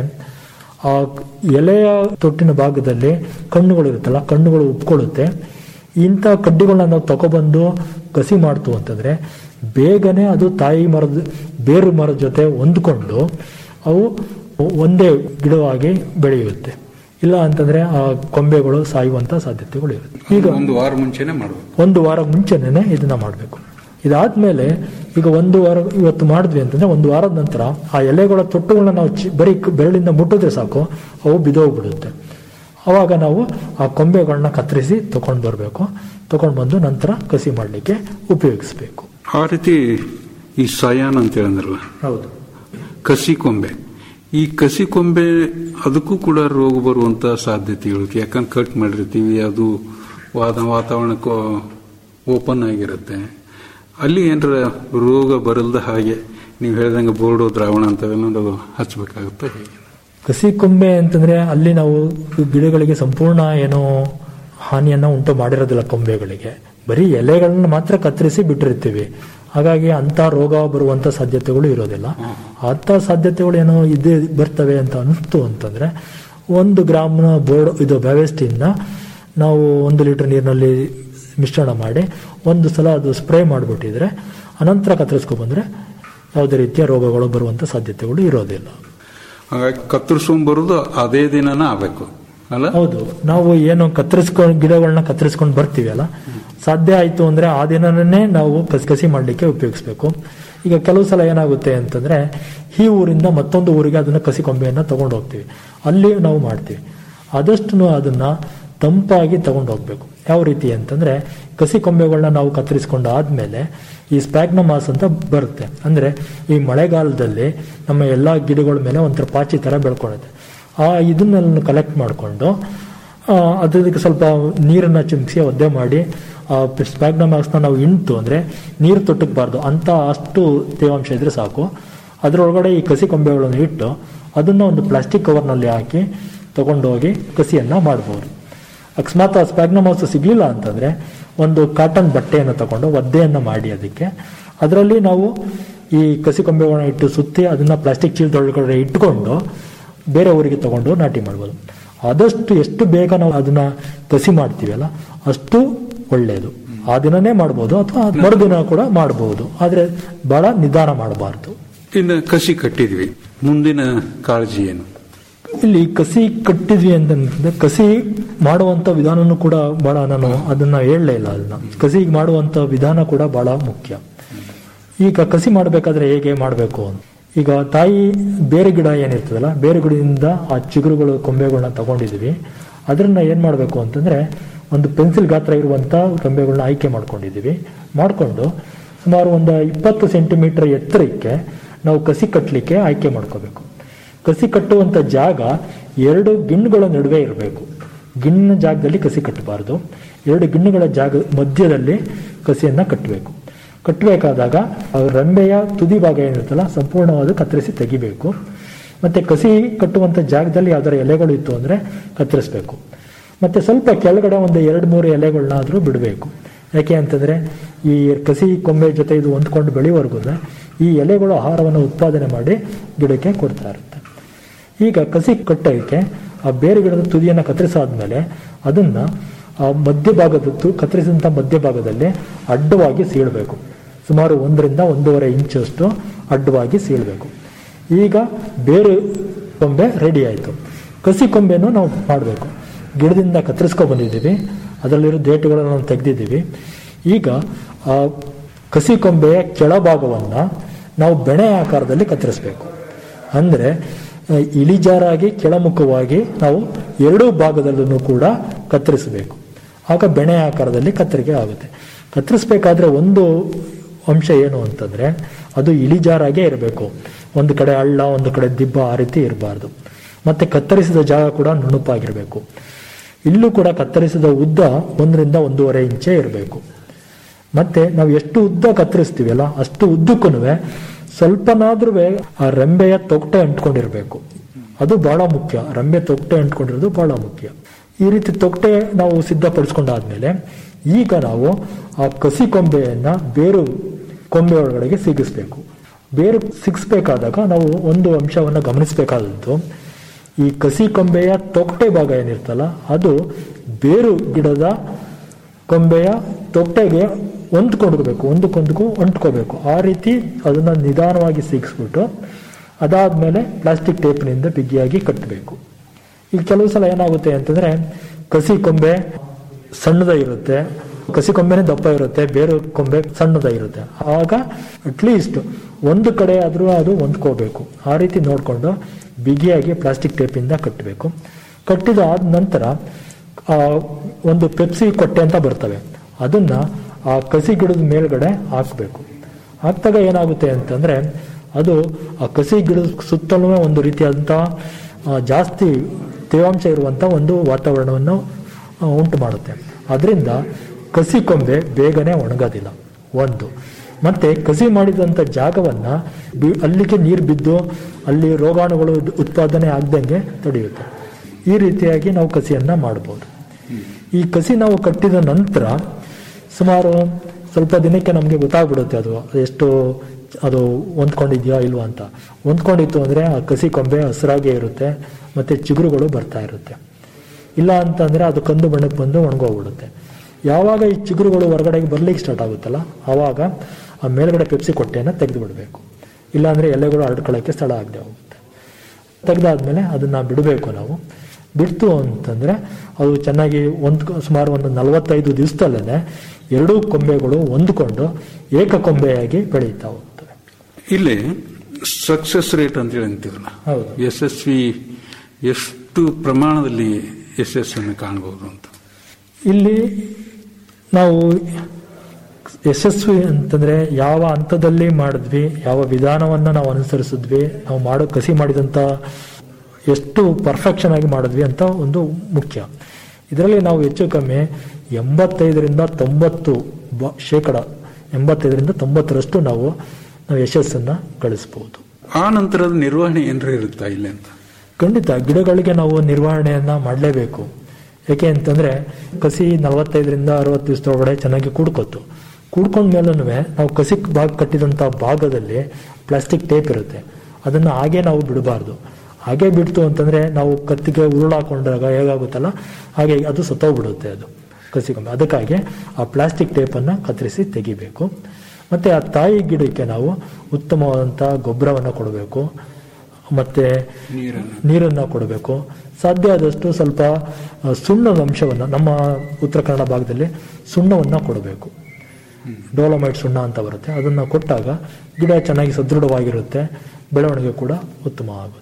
ಆ ಎಲೆಯ ತೊಟ್ಟಿನ ಭಾಗದಲ್ಲಿ ಕಣ್ಣುಗಳು ಇರುತ್ತಲ್ಲ ಕಣ್ಣುಗಳು ಉಪ್ಕೊಳ್ಳುತ್ತೆ ಇಂಥ ಕಡ್ಡಿಗಳನ್ನ ನಾವು ತಗೊಬಂದು ಕಸಿ ಮಾಡ್ತು ಅಂತಂದ್ರೆ ಬೇಗನೆ ಅದು ತಾಯಿ ಮರದ ಬೇರು ಮರದ ಜೊತೆ ಹೊಂದ್ಕೊಂಡು ಅವು ಒಂದೇ ಗಿಡವಾಗಿ ಬೆಳೆಯುತ್ತೆ ಇಲ್ಲ ಅಂತಂದ್ರೆ ಆ ಕೊಂಬೆಗಳು ಸಾಯುವಂತ ಸಾಧ್ಯತೆಗಳು ಇರುತ್ತೆ ಈಗ ಒಂದು ವಾರ ಮುಂಚೆನೆ ಮಾಡಬೇಕು ಒಂದು ವಾರ ಮುಂಚೆನೆ ಇದನ್ನ ಮಾಡಬೇಕು ಇದಾದ್ಮೇಲೆ ಈಗ ಒಂದು ವಾರ ಇವತ್ತು ಮಾಡಿದ್ವಿ ಅಂತಂದ್ರೆ ಒಂದು ವಾರದ ನಂತರ ಆ ಎಲೆಗಳ ತೊಟ್ಟುಗಳನ್ನ ನಾವು ಚಿ- ಬರೀ ಕ- ಬೆರಳಿಂದ ಮುಟ್ಟಿದ್ರೆ ಸಾಕು ಅವು ಬಿದೋಗ್ಬಿಡುತ್ತೆ ಅವಾಗ ನಾವು ಆ ಕೊಂಬೆಗಳನ್ನ ಕತ್ತರಿಸಿ ತಗೊಂಡು ಬರಬೇಕು ತಗೊಂಡು ಬಂದು ನಂತರ ಕಸಿ ಮಾಡಲಿಕ್ಕೆ ಉಪಯೋಗಿಸ್ಬೇಕು ಆ ರೀತಿ ಈ ಸಯಾನ್ ಅಂತ ಹೇಳಿದ್ರಲ್ಲ ಹೌದು ಕಸಿ ಕೊಂಬೆ ಈ ಕಸಿ ಕೊಂಬೆ ಅದಕ್ಕೂ ಕೂಡ ರೋಗ ಬರುವಂತ ಸಾಧ್ಯತೆಗಳು ಯಾಕಂದ್ರೆ ಕಟ್ ಮಾಡಿರ್ತೀವಿ ಅದು ವಾದ ವಾತಾವರಣಕ್ಕೆ ಓಪನ್ ಆಗಿರುತ್ತೆ ಅಲ್ಲಿ ಏನಾರ ರೋಗ ಬರಲ್ದ ಹಾಗೆ ನೀವು ಹೇಳ್ದಂಗೆ ಬೋರ್ಡೋ ದ್ರಾವಣ ಅಂತವೆಲ್ಲ ಹಚ್ಚಬೇಕಾಗುತ್ತೆ ಹೇಗೆ ಕಸಿ ಕೊಂಬೆ ಅಂತಂದ್ರೆ ಅಲ್ಲಿ ನಾವು ಗಿಡಗಳಿಗೆ ಸಂಪೂರ್ಣ ಏನೋ ಹಾನಿಯನ್ನ ಉಂಟು ಮಾಡಿರೋದಿಲ್ಲ ಕೊಂಬೆಗಳಿಗೆ ಬರೀ ಎಲೆಗಳನ್ನ ಮಾತ್ರ ಕತ್ತರಿಸಿ ಬಿಟ್ಟಿರ್ತೀವಿ ಹಾಗಾಗಿ ಅಂತ ರೋಗ ಬರುವಂತ ಸಾಧ್ಯತೆಗಳು ಇರೋದಿಲ್ಲ ಅಂತ ಸಾಧ್ಯತೆಗಳು ಏನೋ ಇದೆ ಬರ್ತವೆ ಅಂತ ಅನಿಸ್ತು ಅಂತಂದ್ರೆ ಒಂದು ಗ್ರಾಮ್ನ ಬೋರ್ಡ್ ಇದು ಬ್ಯಾವೆಸ್ಟಿನ್ನ ನಾವು ಒಂದು ಲೀಟರ್ ನೀರಿನಲ್ಲಿ ಮಿಶ್ರಣ ಮಾಡಿ ಒಂದು ಸಲ ಅದು ಸ್ಪ್ರೇ ಮಾಡಿಬಿಟ್ಟಿದ್ರೆ ಅನಂತರ ಕತ್ತರಿಸ್ಕೊಂಡ್ ಬಂದ್ರೆ ಯಾವುದೇ ರೀತಿಯ ರೋಗಗಳು ಬರುವಂತ ಸಾಧ್ಯತೆಗಳು ಇರೋದಿಲ್ಲ ಹಾಗಾಗಿ ಕತ್ತರಿಸ್ಕೊಂಡ್ ಬರೋದು ಅದೇ ದಿನನ ಆಗ್ಬೇಕು ಅಲ್ಲ ಹೌದು ನಾವು ಏನು ಕತ್ತರಿಸ್ಕೊಂಡು ಗಿಡಗಳನ್ನ ಕತ್ತರಿಸ್ಕೊಂಡು ಬರ್ತೀವಿ ಅಲ್ಲ ಸಾಧ್ಯ ಆಯ್ತು ಅಂದ್ರೆ ಆ ದಿನನೇ ನಾವು ಕಸಿ ಕಸಿ ಮಾಡ್ಲಿಕ್ಕೆ ಉಪಯೋಗಿಸ್ಬೇಕು ಈಗ ಕೆಲವು ಸಲ ಏನಾಗುತ್ತೆ ಅಂತಂದ್ರೆ ಈ ಊರಿಂದ ಮತ್ತೊಂದು ಊರಿಗೆ ಅದನ್ನ ಕಸಿ ಕೊಂಬೆಯನ್ನ ತಗೊಂಡು ಹೋಗ್ತೀವಿ ಅಲ್ಲಿ ನಾವು ಮಾಡ್ತೀವಿ ಆದಷ್ಟು ಅದನ್ನ ತಂಪಾಗಿ ತಗೊಂಡು ಹೋಗ್ಬೇಕು ಯಾವ ರೀತಿ ಅಂತಂದ್ರೆ ಕಸಿ ಕೊಂಬೆಗಳನ್ನ ನಾವು ಕತ್ತರಿಸ್ಕೊಂಡು ಆದ್ಮೇಲೆ ಈ ಸ್ಪ್ಯಾಗ್ನಮಾಸ್ ಅಂತ ಬರುತ್ತೆ ಅಂದ್ರೆ ಈ ಮಳೆಗಾಲದಲ್ಲಿ ನಮ್ಮ ಎಲ್ಲಾ ಗಿಡಗಳ ಮೇಲೆ ಒಂಥರ ಪಾಚಿ ತರ ಬೆಳ್ಕೊಳ್ಳುತ್ತೆ ಆ ಇದನ್ನೆಲ್ಲ ಕಲೆಕ್ಟ್ ಮಾಡಿಕೊಂಡು ಅದಕ್ಕೆ ಸ್ವಲ್ಪ ನೀರನ್ನ ಚಿಮ್ಮಿಸಿ ಒದ್ದೆ ಮಾಡಿ ಆ ಸ್ಪ್ಯಾಗ್ನಮಾಸ್ನ ನಾವು ಇಂಟು ಅಂದ್ರೆ ನೀರು ತೊಟ್ಟಕ್ಬಾರ್ದು ಅಂತ ಅಷ್ಟು ತೇವಾಂಶ ಇದ್ರೆ ಸಾಕು ಅದರೊಳಗಡೆ ಈ ಕಸಿ ಕೊಂಬೆಗಳನ್ನು ಇಟ್ಟು ಅದನ್ನ ಒಂದು ಪ್ಲಾಸ್ಟಿಕ್ ಕವರ್ನಲ್ಲಿ ಹಾಕಿ ತಗೊಂಡೋಗಿ ಕಸಿಯನ್ನ ಮಾಡಬಹುದು ಅಕಸ್ಮಾತ್ ಆ ಸ್ಪ್ಯಾಗ್ನಮಾಸ್ ಸಿಗ್ಲಿಲ್ಲ ಅಂತಂದ್ರೆ ಒಂದು ಕಾಟನ್ ಬಟ್ಟೆಯನ್ನು ತಗೊಂಡು ಒದ್ದೆಯನ್ನ ಮಾಡಿ ಅದಕ್ಕೆ ಅದರಲ್ಲಿ ನಾವು ಈ ಕಸಿ ಕೊಂಬೆಗಳನ್ನ ಇಟ್ಟು ಸುತ್ತಿ ಅದನ್ನ ಪ್ಲಾಸ್ಟಿಕ್ ಚೀಲದೊಳಗಡೆ ಇಟ್ಕೊಂಡು ಬೇರೆ ಊರಿಗೆ ತಗೊಂಡು ನಾಟಿ ಮಾಡ್ಬೋದು ಆದಷ್ಟು ಎಷ್ಟು ಬೇಗ ನಾವು ಅದನ್ನ ಕಸಿ ಮಾಡ್ತೀವಲ್ಲ ಅಷ್ಟು ಒಳ್ಳೆಯದು ಆ ದಿನನೇ ಮಾಡ್ಬೋದು ಅಥವಾ ಮರುದಿನ ಕೂಡ ಮಾಡಬಹುದು ಆದ್ರೆ ಬಹಳ ನಿಧಾನ ಮಾಡಬಾರ್ದು ಇನ್ನು ಕಸಿ ಕಟ್ಟಿದ್ವಿ ಮುಂದಿನ ಕಾಳಜಿ ಏನು ಇಲ್ಲಿ ಕಸಿ ಕಟ್ಟಿದ್ವಿ ಅಂತಂದ್ರೆ ಕಸಿ ಮಾಡುವಂತ ವಿಧಾನನೂ ಕೂಡ ಬಹಳ ನಾನು ಅದನ್ನ ಹೇಳಲೇ ಇಲ್ಲ ಅದನ್ನ ಕಸಿ ಮಾಡುವಂತ ವಿಧಾನ ಕೂಡ ಬಹಳ ಮುಖ್ಯ ಈಗ ಕಸಿ ಮಾಡಬೇಕಾದ್ರೆ ಹೇಗೆ ಮಾಡಬೇಕು ಅಂತ ಈಗ ತಾಯಿ ಬೇರೆ ಗಿಡ ಏನಿರ್ತದಲ್ಲ ಬೇರೆ ಗಿಡದಿಂದ ಆ ಚಿಗುರುಗಳು ಕೊಂಬೆಗಳನ್ನ ತಗೊಂಡಿದೀವಿ ಅದನ್ನ ಏನ್ ಮಾಡಬೇಕು ಅಂತಂದ್ರೆ ಒಂದು ಪೆನ್ಸಿಲ್ ಗಾತ್ರ ಇರುವಂತ ಕೊಂಬೆಗಳನ್ನ ಆಯ್ಕೆ ಮಾಡ್ಕೊಂಡಿದೀವಿ ಮಾಡ್ಕೊಂಡು ಸುಮಾರು ಒಂದು ಇಪ್ಪತ್ತು ಸೆಂಟಿಮೀಟರ್ ಎತ್ತರಕ್ಕೆ ನಾವು ಕಸಿ ಕಟ್ಟಲಿಕ್ಕೆ ಆಯ್ಕೆ ಮಾಡ್ಕೋಬೇಕು ಕಸಿ ಕಟ್ಟುವಂತ ಜಾಗ ಎರಡು ಗಿಣ್ಣುಗಳ ನಡುವೆ ಇರಬೇಕು ಗಿಣ್ಣ ಜಾಗದಲ್ಲಿ ಕಸಿ ಕಟ್ಟಬಾರದು ಎರಡು ಗಿಣ್ಣುಗಳ ಜಾಗ ಮಧ್ಯದಲ್ಲಿ ಕಸಿಯನ್ನ ಕಟ್ಟಬೇಕು ಕಟ್ಟಬೇಕಾದಾಗ ಆ ರೆಂಬೆಯ ತುದಿ ಭಾಗ ಏನಿರುತ್ತಲ್ಲ ಸಂಪೂರ್ಣವಾದ ಕತ್ತರಿಸಿ ತೆಗಿಬೇಕು ಮತ್ತೆ ಕಸಿ ಕಟ್ಟುವಂತ ಜಾಗದಲ್ಲಿ ಯಾವ್ದಾರ ಎಲೆಗಳು ಇತ್ತು ಅಂದ್ರೆ ಕತ್ತರಿಸ್ಬೇಕು ಮತ್ತೆ ಸ್ವಲ್ಪ ಕೆಳಗಡೆ ಒಂದು ಎರಡು ಮೂರು ಎಲೆಗಳನ್ನಾದ್ರೂ ಬಿಡಬೇಕು ಯಾಕೆ ಅಂತಂದ್ರೆ ಈ ಕಸಿ ಕೊಂಬೆ ಜೊತೆ ಇದು ಹೊಂದ್ಕೊಂಡು ಬೆಳೆಯುವವರೆಗೂ ಈ ಎಲೆಗಳು ಆಹಾರವನ್ನು ಉತ್ಪಾದನೆ ಮಾಡಿ ಗಿಡಕ್ಕೆ ಕೊಡ್ತಾ ಇರುತ್ತೆ ಈಗ ಕಸಿ ಕಟ್ಟೋಕ್ಕೆ ಆ ಬೇರೆ ಗಿಡದ ತುದಿಯನ್ನು ಕತ್ತರಿಸಾದ್ಮೇಲೆ ಅದನ್ನ ಆ ಮಧ್ಯಭಾಗದ ತು ಕತ್ತರಿಸಿದಂಥ ಮಧ್ಯಭಾಗದಲ್ಲಿ ಅಡ್ಡವಾಗಿ ಸೀಳಬೇಕು ಸುಮಾರು ಒಂದರಿಂದ ಒಂದೂವರೆ ಇಂಚಷ್ಟು ಅಡ್ಡವಾಗಿ ಸೀಳಬೇಕು ಈಗ ಬೇರೆ ಕೊಂಬೆ ರೆಡಿ ಆಯಿತು ಕಸಿ ಕೊಂಬೆನೂ ನಾವು ಮಾಡಬೇಕು ಗಿಡದಿಂದ ಕತ್ತರಿಸ್ಕೊಂಡು ಬಂದಿದ್ದೀವಿ ಅದರಲ್ಲಿರೋ ದೇಟುಗಳನ್ನು ನಾವು ತೆಗೆದಿದ್ದೀವಿ ಈಗ ಆ ಕಸಿ ಕೊಂಬೆಯ ಕೆಳಭಾಗವನ್ನು ನಾವು ಬೆಣೆ ಆಕಾರದಲ್ಲಿ ಕತ್ತರಿಸಬೇಕು ಅಂದರೆ ಇಳಿಜಾರಾಗಿ ಕೆಳಮುಖವಾಗಿ ನಾವು ಎರಡೂ ಭಾಗದಲ್ಲೂ ಕೂಡ ಕತ್ತರಿಸಬೇಕು ಆಗ ಬೆಣೆ ಆಕಾರದಲ್ಲಿ ಕತ್ತರಿಕೆ ಆಗುತ್ತೆ ಕತ್ತರಿಸಬೇಕಾದ್ರೆ ಒಂದು ಅಂಶ ಏನು ಅಂತಂದ್ರೆ ಅದು ಇಳಿಜಾರಾಗೇ ಇರಬೇಕು ಒಂದು ಕಡೆ ಹಳ್ಳ ಒಂದು ಕಡೆ ದಿಬ್ಬ ಆ ರೀತಿ ಇರಬಾರ್ದು ಮತ್ತೆ ಕತ್ತರಿಸಿದ ಜಾಗ ಕೂಡ ನುಣುಪಾಗಿರಬೇಕು ಇಲ್ಲೂ ಕೂಡ ಕತ್ತರಿಸಿದ ಉದ್ದ ಒಂದರಿಂದ ಒಂದೂವರೆ ಇಂಚೆ ಇರಬೇಕು ಮತ್ತೆ ನಾವು ಎಷ್ಟು ಉದ್ದ ಕತ್ತರಿಸ್ತೀವಲ್ಲ ಅಷ್ಟು ಉದ್ದಕ್ಕೂ ಸ್ವಲ್ಪನಾದ್ರೂ ಆ ರೆಂಬೆಯ ತೊಗಟೆ ಅಂಟ್ಕೊಂಡಿರ್ಬೇಕು ಅದು ಬಹಳ ಮುಖ್ಯ ರೆಂಬೆ ತೊಗಟೆ ಅಂಟ್ಕೊಂಡಿರೋದು ಬಹಳ ಮುಖ್ಯ ಈ ರೀತಿ ತೊಗಟೆ ನಾವು ಸಿದ್ಧಪಡಿಸ್ಕೊಂಡಾದ್ಮೇಲೆ ಈಗ ನಾವು ಆ ಕಸಿ ಕೊಂಬೆಯನ್ನ ಬೇರು ಕೊಂಬೆ ಒಳಗಡೆಗೆ ಸಿಗಿಸ್ಬೇಕು ಬೇರು ಸಿಗಿಸ್ಬೇಕಾದಾಗ ನಾವು ಒಂದು ಅಂಶವನ್ನು ಗಮನಿಸಬೇಕಾದದ್ದು ಈ ಕಸಿ ಕೊಂಬೆಯ ತೊಗಟೆ ಭಾಗ ಏನಿರ್ತಲ್ಲ ಅದು ಬೇರು ಗಿಡದ ಕೊಂಬೆಯ ತೊಗಟೆಗೆ ಹೊಂದ್ಕೊಂಡ್ಕೋಬೇಕು ಒಂದಕ್ಕೊಂದಕ್ಕೂ ಅಂಟ್ಕೋಬೇಕು ಆ ರೀತಿ ಅದನ್ನ ನಿಧಾನವಾಗಿ ಸಿಗಿಸ್ಬಿಟ್ಟು ಅದಾದ್ಮೇಲೆ ಪ್ಲಾಸ್ಟಿಕ್ ಟೇಪ್ನಿಂದ ಬಿಗಿಯಾಗಿ ಕಟ್ಟಬೇಕು ಈಗ ಕೆಲವು ಸಲ ಏನಾಗುತ್ತೆ ಅಂತಂದ್ರೆ ಕಸಿ ಕೊಂಬೆ ಸಣ್ಣದ ಇರುತ್ತೆ ಕಸಿ ಕೊಂಬೆನೇ ದಪ್ಪ ಇರುತ್ತೆ ಬೇರೆ ಕೊಂಬೆ ಸಣ್ಣದ ಇರುತ್ತೆ ಆಗ ಅಟ್ಲೀಸ್ಟ್ ಒಂದು ಕಡೆ ಆದ್ರೂ ಅದು ಹೊಂದ್ಕೋಬೇಕು ಆ ರೀತಿ ನೋಡಿಕೊಂಡು ಬಿಗಿಯಾಗಿ ಪ್ಲಾಸ್ಟಿಕ್ ಟೇಪಿಂದ ಕಟ್ಟಬೇಕು ಕಟ್ಟಿದ ಆದ ನಂತರ ಆ ಒಂದು ಪೆಪ್ಸಿ ಕೊಟ್ಟೆ ಅಂತ ಬರ್ತವೆ ಅದನ್ನ ಆ ಕಸಿ ಗಿಡದ ಮೇಲ್ಗಡೆ ಹಾಕಬೇಕು ಹಾಕ್ದಾಗ ಏನಾಗುತ್ತೆ ಅಂತಂದ್ರೆ ಅದು ಆ ಕಸಿ ಗಿಡದ ಸುತ್ತಲೂ ಒಂದು ರೀತಿಯಾದಂತಹ ಆ, ಜಾಸ್ತಿ ತೇವಾಂಶ ಇರುವಂತ ಒಂದು ವಾತಾವರಣವನ್ನು ಆ, ಉಂಟು ಮಾಡುತ್ತೆ ಅದರಿಂದ ಕಸಿ ಕೊಂಬೆ ಬೇಗನೆ ಒಣಗೋದಿಲ್ಲ ಒಂದು ಮತ್ತೆ ಕಸಿ ಮಾಡಿದಂಥ ಜಾಗವನ್ನ ಬಿ- ಅಲ್ಲಿಗೆ ನೀರು ಬಿದ್ದು ಅಲ್ಲಿ ರೋಗಾಣುಗಳು ಉತ್ಪಾದನೆ ಆಗ್ದಂಗೆ ತಡೆಯುತ್ತೆ ಈ ರೀತಿಯಾಗಿ ನಾವು ಕಸಿಯನ್ನ ಮಾಡಬಹುದು ಈ ಕಸಿ ನಾವು ಕಟ್ಟಿದ ನಂತರ ಸುಮಾರು ಸ್ವಲ್ಪ ದಿನಕ್ಕೆ ನಮಗೆ ಗೊತ್ತಾಗ್ಬಿಡುತ್ತೆ ಅದು ಎಷ್ಟು ಅದು ಹೊಂದ್ಕೊಂಡಿದ್ಯಾ ಇಲ್ವಾ ಅಂತ ಹೊಂದ್ಕೊಂಡಿತ್ತು ಅಂದ್ರೆ ಆ ಕಸಿ ಕೊಂಬೆ ಹಸಿರಾಗೇ ಇರುತ್ತೆ ಮತ್ತೆ ಚಿಗುರುಗಳು ಬರ್ತಾ ಇರುತ್ತೆ ಇಲ್ಲ ಅಂತಂದ್ರೆ ಅದು ಕಂದು ಬಣ್ಣಕ್ಕೆ ಬಂದು ಒಣಗೋಗ್ಬಿಡುತ್ತೆ ಯಾವಾಗ ಈ ಚಿಗುರುಗಳು ಹೊರಗಡೆಗೆ ಬರ್ಲಿಕ್ಕೆ ಸ್ಟಾರ್ಟ್ ಆಗುತ್ತಲ್ಲ ಆವಾಗ ಆ ಮೇಲ್ಗಡೆ ಪೆಪ್ಸಿ ಕೊಟ್ಟೆಯನ್ನು ತೆಗೆದು ಬಿಡಬೇಕು ಇಲ್ಲಾಂದ್ರೆ ಎಲೆಗಳು ಹರಡ್ಕೊಳ್ಳೋಕ್ಕೆ ಸ್ಥಳ ಆಗದೆ ಹೋಗುತ್ತೆ ತೆಗೆದಾದ್ಮೇಲೆ ಅದನ್ನ ಬಿಡಬೇಕು ನಾವು ಬಿಡ್ತು ಅಂತಂದ್ರೆ ಅದು ಚೆನ್ನಾಗಿ ಒಂದು ಸುಮಾರು ಒಂದು ನಲವತ್ತೈದು ದಿವಸದಲ್ಲೇ ಎರಡೂ ಕೊಂಬೆಗಳು ಹೊಂದ್ಕೊಂಡು ಏಕ ಕೊಂಬೆಯಾಗಿ ಬೆಳೀತಾ ಹೋಗ್ತವೆ ಇಲ್ಲಿ ಸಕ್ಸಸ್ ರೇಟ್ ಅಂತ ಹೇಳಿ ಅಂತೀವಲ್ಲ ಹೌದು. ಯಶಸ್ವಿ ಎಷ್ಟು ಪ್ರಮಾಣದಲ್ಲಿ ಯಶಸ್ಸನ್ನು ಕಾಣಬಹುದು ಅಂತ ಇಲ್ಲಿ ನಾವು ಯಶಸ್ವಿ ಅಂತಂದ್ರೆ ಯಾವ ಹಂತದಲ್ಲಿ ಮಾಡಿದ್ವಿ ಯಾವ ವಿಧಾನವನ್ನ ನಾವು ಅನುಸರಿಸಿದ್ವಿ ನಾವು ಮಾಡೋ ಕಸಿ ಮಾಡಿದಂತ ಎಷ್ಟು ಪರ್ಫೆಕ್ಷನ್ ಆಗಿ ಮಾಡಿದ್ವಿ ಅಂತ ಒಂದು ಮುಖ್ಯ ಇದರಲ್ಲಿ ನಾವು ಹೆಚ್ಚು ಕಮ್ಮಿ ಎಂಬತ್ತೈದರಿಂದ ತೊಂಬತ್ತು ಬ- ಶೇಕಡ ಎಂಬತ್ತೈದರಿಂದ ತೊಂಬತ್ತರಷ್ಟು ನಾವು ನಾವು ಯಶಸ್ಸನ್ನ ಗಳಿಸಬಹುದು ಆ ನಂತರದ ನಿರ್ವಹಣೆ ಏನಾರ ಇರುತ್ತಾ ಇಲ್ಲಿ ಅಂತ ಖಂಡಿತ ಗಿಡಗಳಿಗೆ ನಾವು ನಿರ್ವಹಣೆಯನ್ನ ಮಾಡಲೇಬೇಕು ಯಾಕೆ ಅಂತಂದ್ರೆ ಕಸಿ ನಲವತ್ತೈದರಿಂದ ಅರವತ್ತು ದಿವಸದೊಳಗಡೆ ಚೆನ್ನಾಗಿ ಕೂಡ್ಕೊತು ಕೂಡ್ಕೊಂಡ್ಮೇಲೂ ನಾವು ಕಸಿ ಭಾಗ ಕಟ್ಟಿದಂತ ಭಾಗದಲ್ಲಿ ಪ್ಲಾಸ್ಟಿಕ್ ಟೇಪ್ ಇರುತ್ತೆ ಅದನ್ನ ಹಾಗೆ ನಾವು ಬಿಡಬಾರ್ದು ಹಾಗೆ ಬಿಡ್ತು ಅಂತಂದ್ರೆ ನಾವು ಕತ್ತಿಗೆ ಉರುಳಾಕೊಂಡಾಗ ಹೇಗಾಗುತ್ತಲ್ಲ ಹಾಗೆ ಅದು ಸತ್ತೋಗ್ಬಿಡುತ್ತೆ ಅದು ಕಸಿಗೊಮ್ಮೆ ಅದಕ್ಕಾಗಿ ಆ ಪ್ಲಾಸ್ಟಿಕ್ ಟೇಪನ್ನು ಕತ್ತರಿಸಿ ತೆಗಿಬೇಕು ಮತ್ತೆ ಆ ತಾಯಿ ಗಿಡಕ್ಕೆ ನಾವು ಉತ್ತಮವಾದಂಥ ಗೊಬ್ಬರವನ್ನು ಕೊಡಬೇಕು ಮತ್ತೆ ನೀರನ್ನು ಕೊಡಬೇಕು ಸಾಧ್ಯ ಆದಷ್ಟು ಸ್ವಲ್ಪ ಆ, ಸುಣ್ಣದ ಅಂಶವನ್ನು ನಮ್ಮ ಉತ್ತರ ಕನ್ನಡ ಭಾಗದಲ್ಲಿ ಸುಣ್ಣವನ್ನು ಕೊಡಬೇಕು ಡೋಲಮೈಟ್ ಸುಣ್ಣ ಅಂತ ಬರುತ್ತೆ ಅದನ್ನು ಕೊಟ್ಟಾಗ ಗಿಡ ಚೆನ್ನಾಗಿ ಸದೃಢವಾಗಿರುತ್ತೆ ಬೆಳವಣಿಗೆ ಕೂಡ ಉತ್ತಮ ಆಗುತ್ತೆ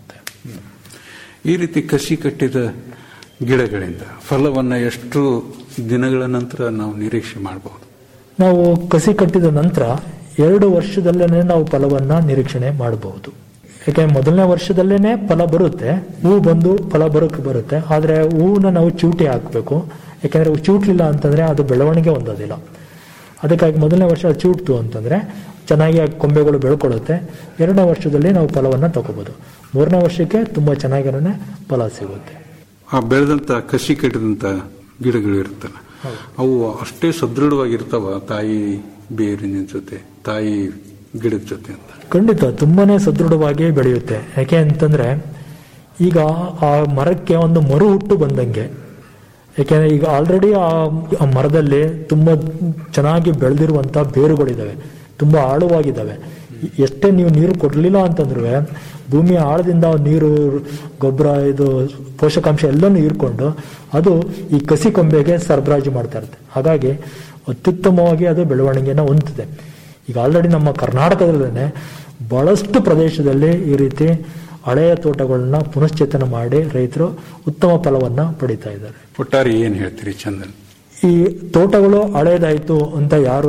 ಈ ರೀತಿ ಕಸಿ ಕಟ್ಟಿದ ಗಿಡಗಳಿಂದ ಫಲವನ್ನ ಎಷ್ಟು ದಿನಗಳ ನಂತರ ನಾವು ನಿರೀಕ್ಷೆ ಮಾಡಬಹುದು ನಾವು ಕಸಿ ಕಟ್ಟಿದ ನಂತರ ಎರಡು ವರ್ಷದಲ್ಲೇ ನಾವು ಫಲವನ್ನ ನಿರೀಕ್ಷಣೆ ಮಾಡಬಹುದು ಯಾಕೆ ಮೊದಲನೇ ವರ್ಷದಲ್ಲೇನೆ ಫಲ ಬರುತ್ತೆ ಹೂ ಬಂದು ಫಲ ಬರೋಕೆ ಬರುತ್ತೆ ಆದ್ರೆ ಹೂವನ್ನ ನಾವು ಚೂಟಿ ಹಾಕಬೇಕು ಯಾಕಂದ್ರೆ ಹೂ ಚೂಟ್ಲಿಲ್ಲ ಅಂತಂದ್ರೆ ಅದು ಬೆಳವಣಿಗೆ ಹೊಂದೋದಿಲ್ಲ ಅದಕ್ಕಾಗಿ ಮೊದಲನೇ ವರ್ಷ ಅದು ಚೂಟ್ತು ಅಂತಂದ್ರೆ ಚೆನ್ನಾಗಿ ಆ ಕೊಂಬೆಗಳು ಬೆಳ್ಕೊಳ್ಳುತ್ತೆ ಎರಡನೇ ವರ್ಷದಲ್ಲಿ ನಾವು ಫಲವನ್ನ ತಗೋಬಹುದು ಮೂರನೇ ವರ್ಷಕ್ಕೆ ತುಂಬಾ ಚೆನ್ನಾಗಿರೋನೆ ಫಲ ಸಿಗುತ್ತೆ ಆ ಬೆಳೆದಂತ ಕಸಿ ಕಟ್ಟಿದಂತ ಗಿಡಗಳು ಇರುತ್ತಲ್ಲ ಅವು ಅಷ್ಟೇ ಸದೃಢವಾಗಿರ್ತಾವ ತಾಯಿ ಬೇರಿನ ಜೊತೆ ತಾಯಿ ಗಿಡದ ಜೊತೆ ಅಂತ ಖಂಡಿತ ತುಂಬಾನೇ ಸದೃಢವಾಗಿ ಬೆಳೆಯುತ್ತೆ ಯಾಕೆ ಅಂತಂದ್ರೆ ಈಗ ಆ ಮರಕ್ಕೆ ಒಂದು ಮರು ಹುಟ್ಟು ಬಂದಂಗೆ ಯಾಕೆಂದ್ರೆ ಈಗ ಆಲ್ರೆಡಿ ಆ ಆ ಮರದಲ್ಲಿ ತುಂಬಾ ಚೆನ್ನಾಗಿ ಬೆಳೆದಿರುವಂತ ಬೇರುಗಳಿದಾವೆ ತುಂಬಾ ಆಳವಾಗಿದ್ದಾವೆ ಎಷ್ಟೇ ನೀವು ನೀರು ಕೊಡ್ಲಿಲ್ಲ ಅಂತಂದ್ರೂ ಭೂಮಿಯ ಆಳದಿಂದ ನೀರು ಗೊಬ್ಬರ ಇದು ಪೋಷಕಾಂಶ ಎಲ್ಲನೂ ಹೀರ್ಕೊಂಡು ಅದು ಈ ಕಸಿ ಕೊಂಬೆಗೆ ಸರಬರಾಜು ಮಾಡ್ತಾ ಇರುತ್ತೆ ಹಾಗಾಗಿ ಅತ್ಯುತ್ತಮವಾಗಿ ಅದು ಬೆಳವಣಿಗೆನ ಹೊಂದಿದೆ ಈಗ ಆಲ್ರೆಡಿ ನಮ್ಮ ಕರ್ನಾಟಕದಲ್ಲೇ ಬಹಳಷ್ಟು ಪ್ರದೇಶದಲ್ಲಿ ಈ ರೀತಿ ಹಳೆಯ ತೋಟಗಳನ್ನ ಪುನಶ್ಚೇತನ ಮಾಡಿ ರೈತರು ಉತ್ತಮ ಫಲವನ್ನ ಪಡಿತಾ ಇದ್ದಾರೆ ಒಟ್ಟಾರೆ ಏನ್ ಹೇಳ್ತೀರಿ ಚಂದನ್ ಈ ತೋಟಗಳು ಹಳೇದಾಯ್ತು ಅಂತ ಯಾರೂ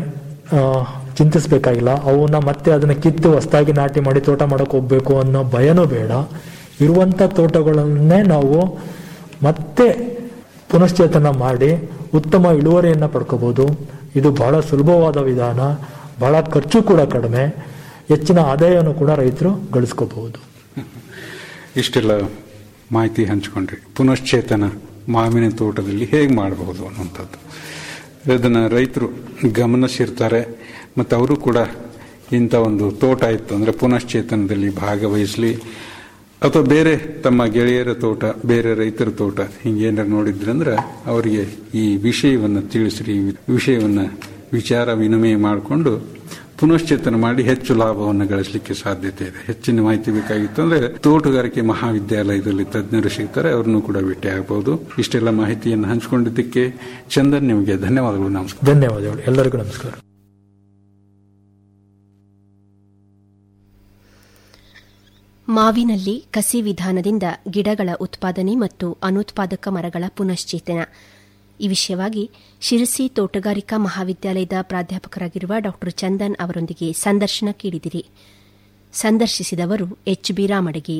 ಚಿಂತಿಸ್ಬೇಕಾಗಿಲ್ಲ ಅವನ್ನ ಮತ್ತೆ ಅದನ್ನ ಕಿತ್ತು ಹೊಸದಾಗಿ ನಾಟಿ ಮಾಡಿ ತೋಟ ಮಾಡಕ್ ಹೋಗ್ಬೇಕು ಅನ್ನೋ ಭಯನೂ ಬೇಡ ಇರುವಂತ ತೋಟಗಳನ್ನೇ ನಾವು ಮತ್ತೆ ಪುನಶ್ಚೇತನ ಮಾಡಿ ಉತ್ತಮ ಇಳುವರಿಯನ್ನ ಪಡ್ಕೋಬಹುದು ಇದು ಬಹಳ ಸುಲಭವಾದ ವಿಧಾನ ಬಹಳ ಖರ್ಚು ಕೂಡ ಕಡಿಮೆ ಹೆಚ್ಚಿನ ಆದಾಯವನ್ನು ಕೂಡ ರೈತರು ಗಳಿಸ್ಕೋಬಹುದು ಇಷ್ಟೆಲ್ಲ ಮಾಹಿತಿ ಹಂಚ್ಕೊಂಡ್ರಿ ಪುನಶ್ಚೇತನ ಮಾವಿನ ತೋಟದಲ್ಲಿ ಹೇಗೆ ಮಾಡಬಹುದು ಅನ್ನುವಂಥದ್ದು ಇದನ್ನು ರೈತರು ಗಮನಿಸಿರ್ತಾರೆ ಮತ್ತು ಅವರು ಕೂಡ ಇಂಥ ಒಂದು ತೋಟ ಇತ್ತು ಅಂದರೆ ಪುನಶ್ಚೇತನದಲ್ಲಿ ಭಾಗವಹಿಸಲಿ ಅಥವಾ ಬೇರೆ ತಮ್ಮ ಗೆಳೆಯರ ತೋಟ ಬೇರೆ ರೈತರ ತೋಟ ಹಿಂಗೇನಾರು ನೋಡಿದ್ರಂದ್ರೆ ಅವರಿಗೆ ಈ ವಿಷಯವನ್ನು ತಿಳಿಸ್ರಿ ಈ ವಿಷಯವನ್ನು ವಿಚಾರ ವಿನಿಮಯ ಮಾಡಿಕೊಂಡು ಪುನಶ್ಚೇತನ ಮಾಡಿ ಹೆಚ್ಚು ಲಾಭವನ್ನು ಗಳಿಸಲಿಕ್ಕೆ ಸಾಧ್ಯತೆ ಇದೆ ಹೆಚ್ಚಿನ ಮಾಹಿತಿ ಬೇಕಾಗಿತ್ತು ಅಂದ್ರೆ ತೋಟಗಾರಿಕೆ ಮಹಾವಿದ್ಯಾಲಯದಲ್ಲಿ ತಜ್ಞರು ಸಿಗ್ತಾರೆ ಅವ್ರನ್ನು ಕೂಡ ಭೇಟಿ ಆಗಬಹುದು ಇಷ್ಟೆಲ್ಲ ಮಾಹಿತಿಯನ್ನು ಹಂಚಿಕೊಂಡಿದ್ದಕ್ಕೆ ಚಂದನ್ ನಿಮಗೆ ಧನ್ಯವಾದಗಳು ನಮಸ್ಕಾರ ಧನ್ಯವಾದಗಳು ಎಲ್ಲರಿಗೂ ನಮಸ್ಕಾರ ಮಾವಿನಲ್ಲಿ ಕಸಿ ವಿಧಾನದಿಂದ ಗಿಡಗಳ ಉತ್ಪಾದನೆ ಮತ್ತು ಅನುತ್ಪಾದಕ ಮರಗಳ ಪುನಶ್ಚೇತನ ಈ ವಿಷಯವಾಗಿ ಶಿರಸಿ ತೋಟಗಾರಿಕಾ ಮಹಾವಿದ್ಯಾಲಯದ ಪ್ರಾಧ್ಯಾಪಕರಾಗಿರುವ ಡಾ ಚಂದನ್ ಅವರೊಂದಿಗೆ ಸಂದರ್ಶನ ಕೇಳಿದಿರಿ ಸಂದರ್ಶಿಸಿದವರು ಎಚ್ ಬಿ ರಾಮಡಗಿ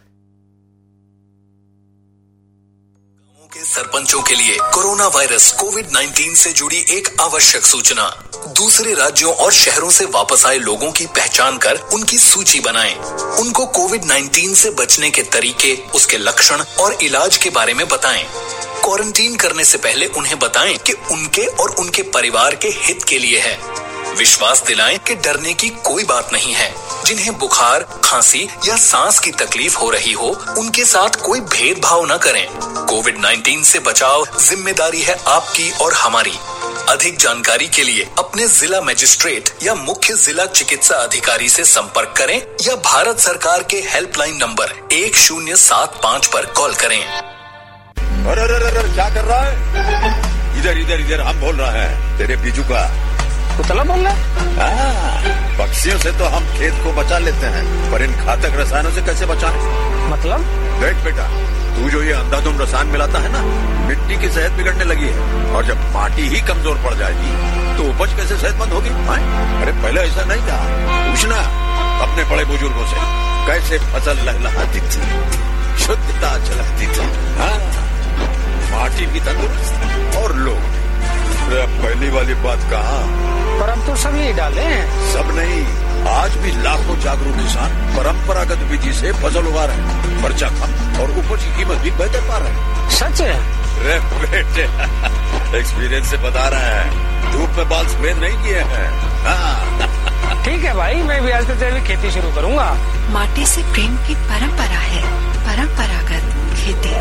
के सरपंचों के लिए कोरोना वायरस कोविड 19 से जुड़ी एक आवश्यक सूचना दूसरे राज्यों और शहरों से वापस आए लोगों की पहचान कर उनकी सूची बनाएं। उनको कोविड 19 से बचने के तरीके उसके लक्षण और इलाज के बारे में बताएं। क्वारंटीन करने से पहले उन्हें बताएं कि उनके और उनके परिवार के हित के लिए है विश्वास दिलाएं कि डरने की कोई बात नहीं है जिन्हें बुखार खांसी या सांस की तकलीफ हो रही हो उनके साथ कोई भेदभाव न करें कोविड 19 से बचाव जिम्मेदारी है आपकी और हमारी अधिक जानकारी के लिए अपने जिला मजिस्ट्रेट या मुख्य जिला चिकित्सा अधिकारी से संपर्क करें या भारत सरकार के हेल्पलाइन नंबर एक शून्य सात पाँच पर कॉल करें अरे अरे अरे अरे, क्या कर रहा है इधर इधर इधर हम बोल रहे हैं तेरे बीजू का कुतला बोल रहा हाँ, पक्षियों से तो हम खेत को बचा लेते हैं पर इन घातक रसायनों से कैसे बचाएं? मतलब देख बेटा तू जो ये अंधाधुंध रसायन मिलाता है ना मिट्टी की सेहत बिगड़ने लगी है और जब माटी ही कमजोर पड़ जाएगी तो उपज कैसे सेहतमंद होगी हाँ? अरे पहले ऐसा नहीं था पूछना अपने बड़े बुजुर्गों से कैसे फसल लहलहाती थी शुद्धता झलकती थी हाँ? माटी भी तंदुरुस्त और लोग अरे अब पहली वाली बात कहा पर हम तो सब यही डाले हैं सब नहीं आज भी लाखों जागरूक किसान परंपरागत विधि से फसल उगा रहे हैं खर्चा कम और उपज की कीमत भी बेहतर पा रहे हैं सच है अरे बेटे एक्सपीरियंस से बता रहे हैं धूप में बाल सफेद नहीं किए हैं हाँ। ठीक है भाई मैं भी आज से जैविक खेती शुरू करूंगा माटी से प्रेम की परंपरा है परंपरागत खेती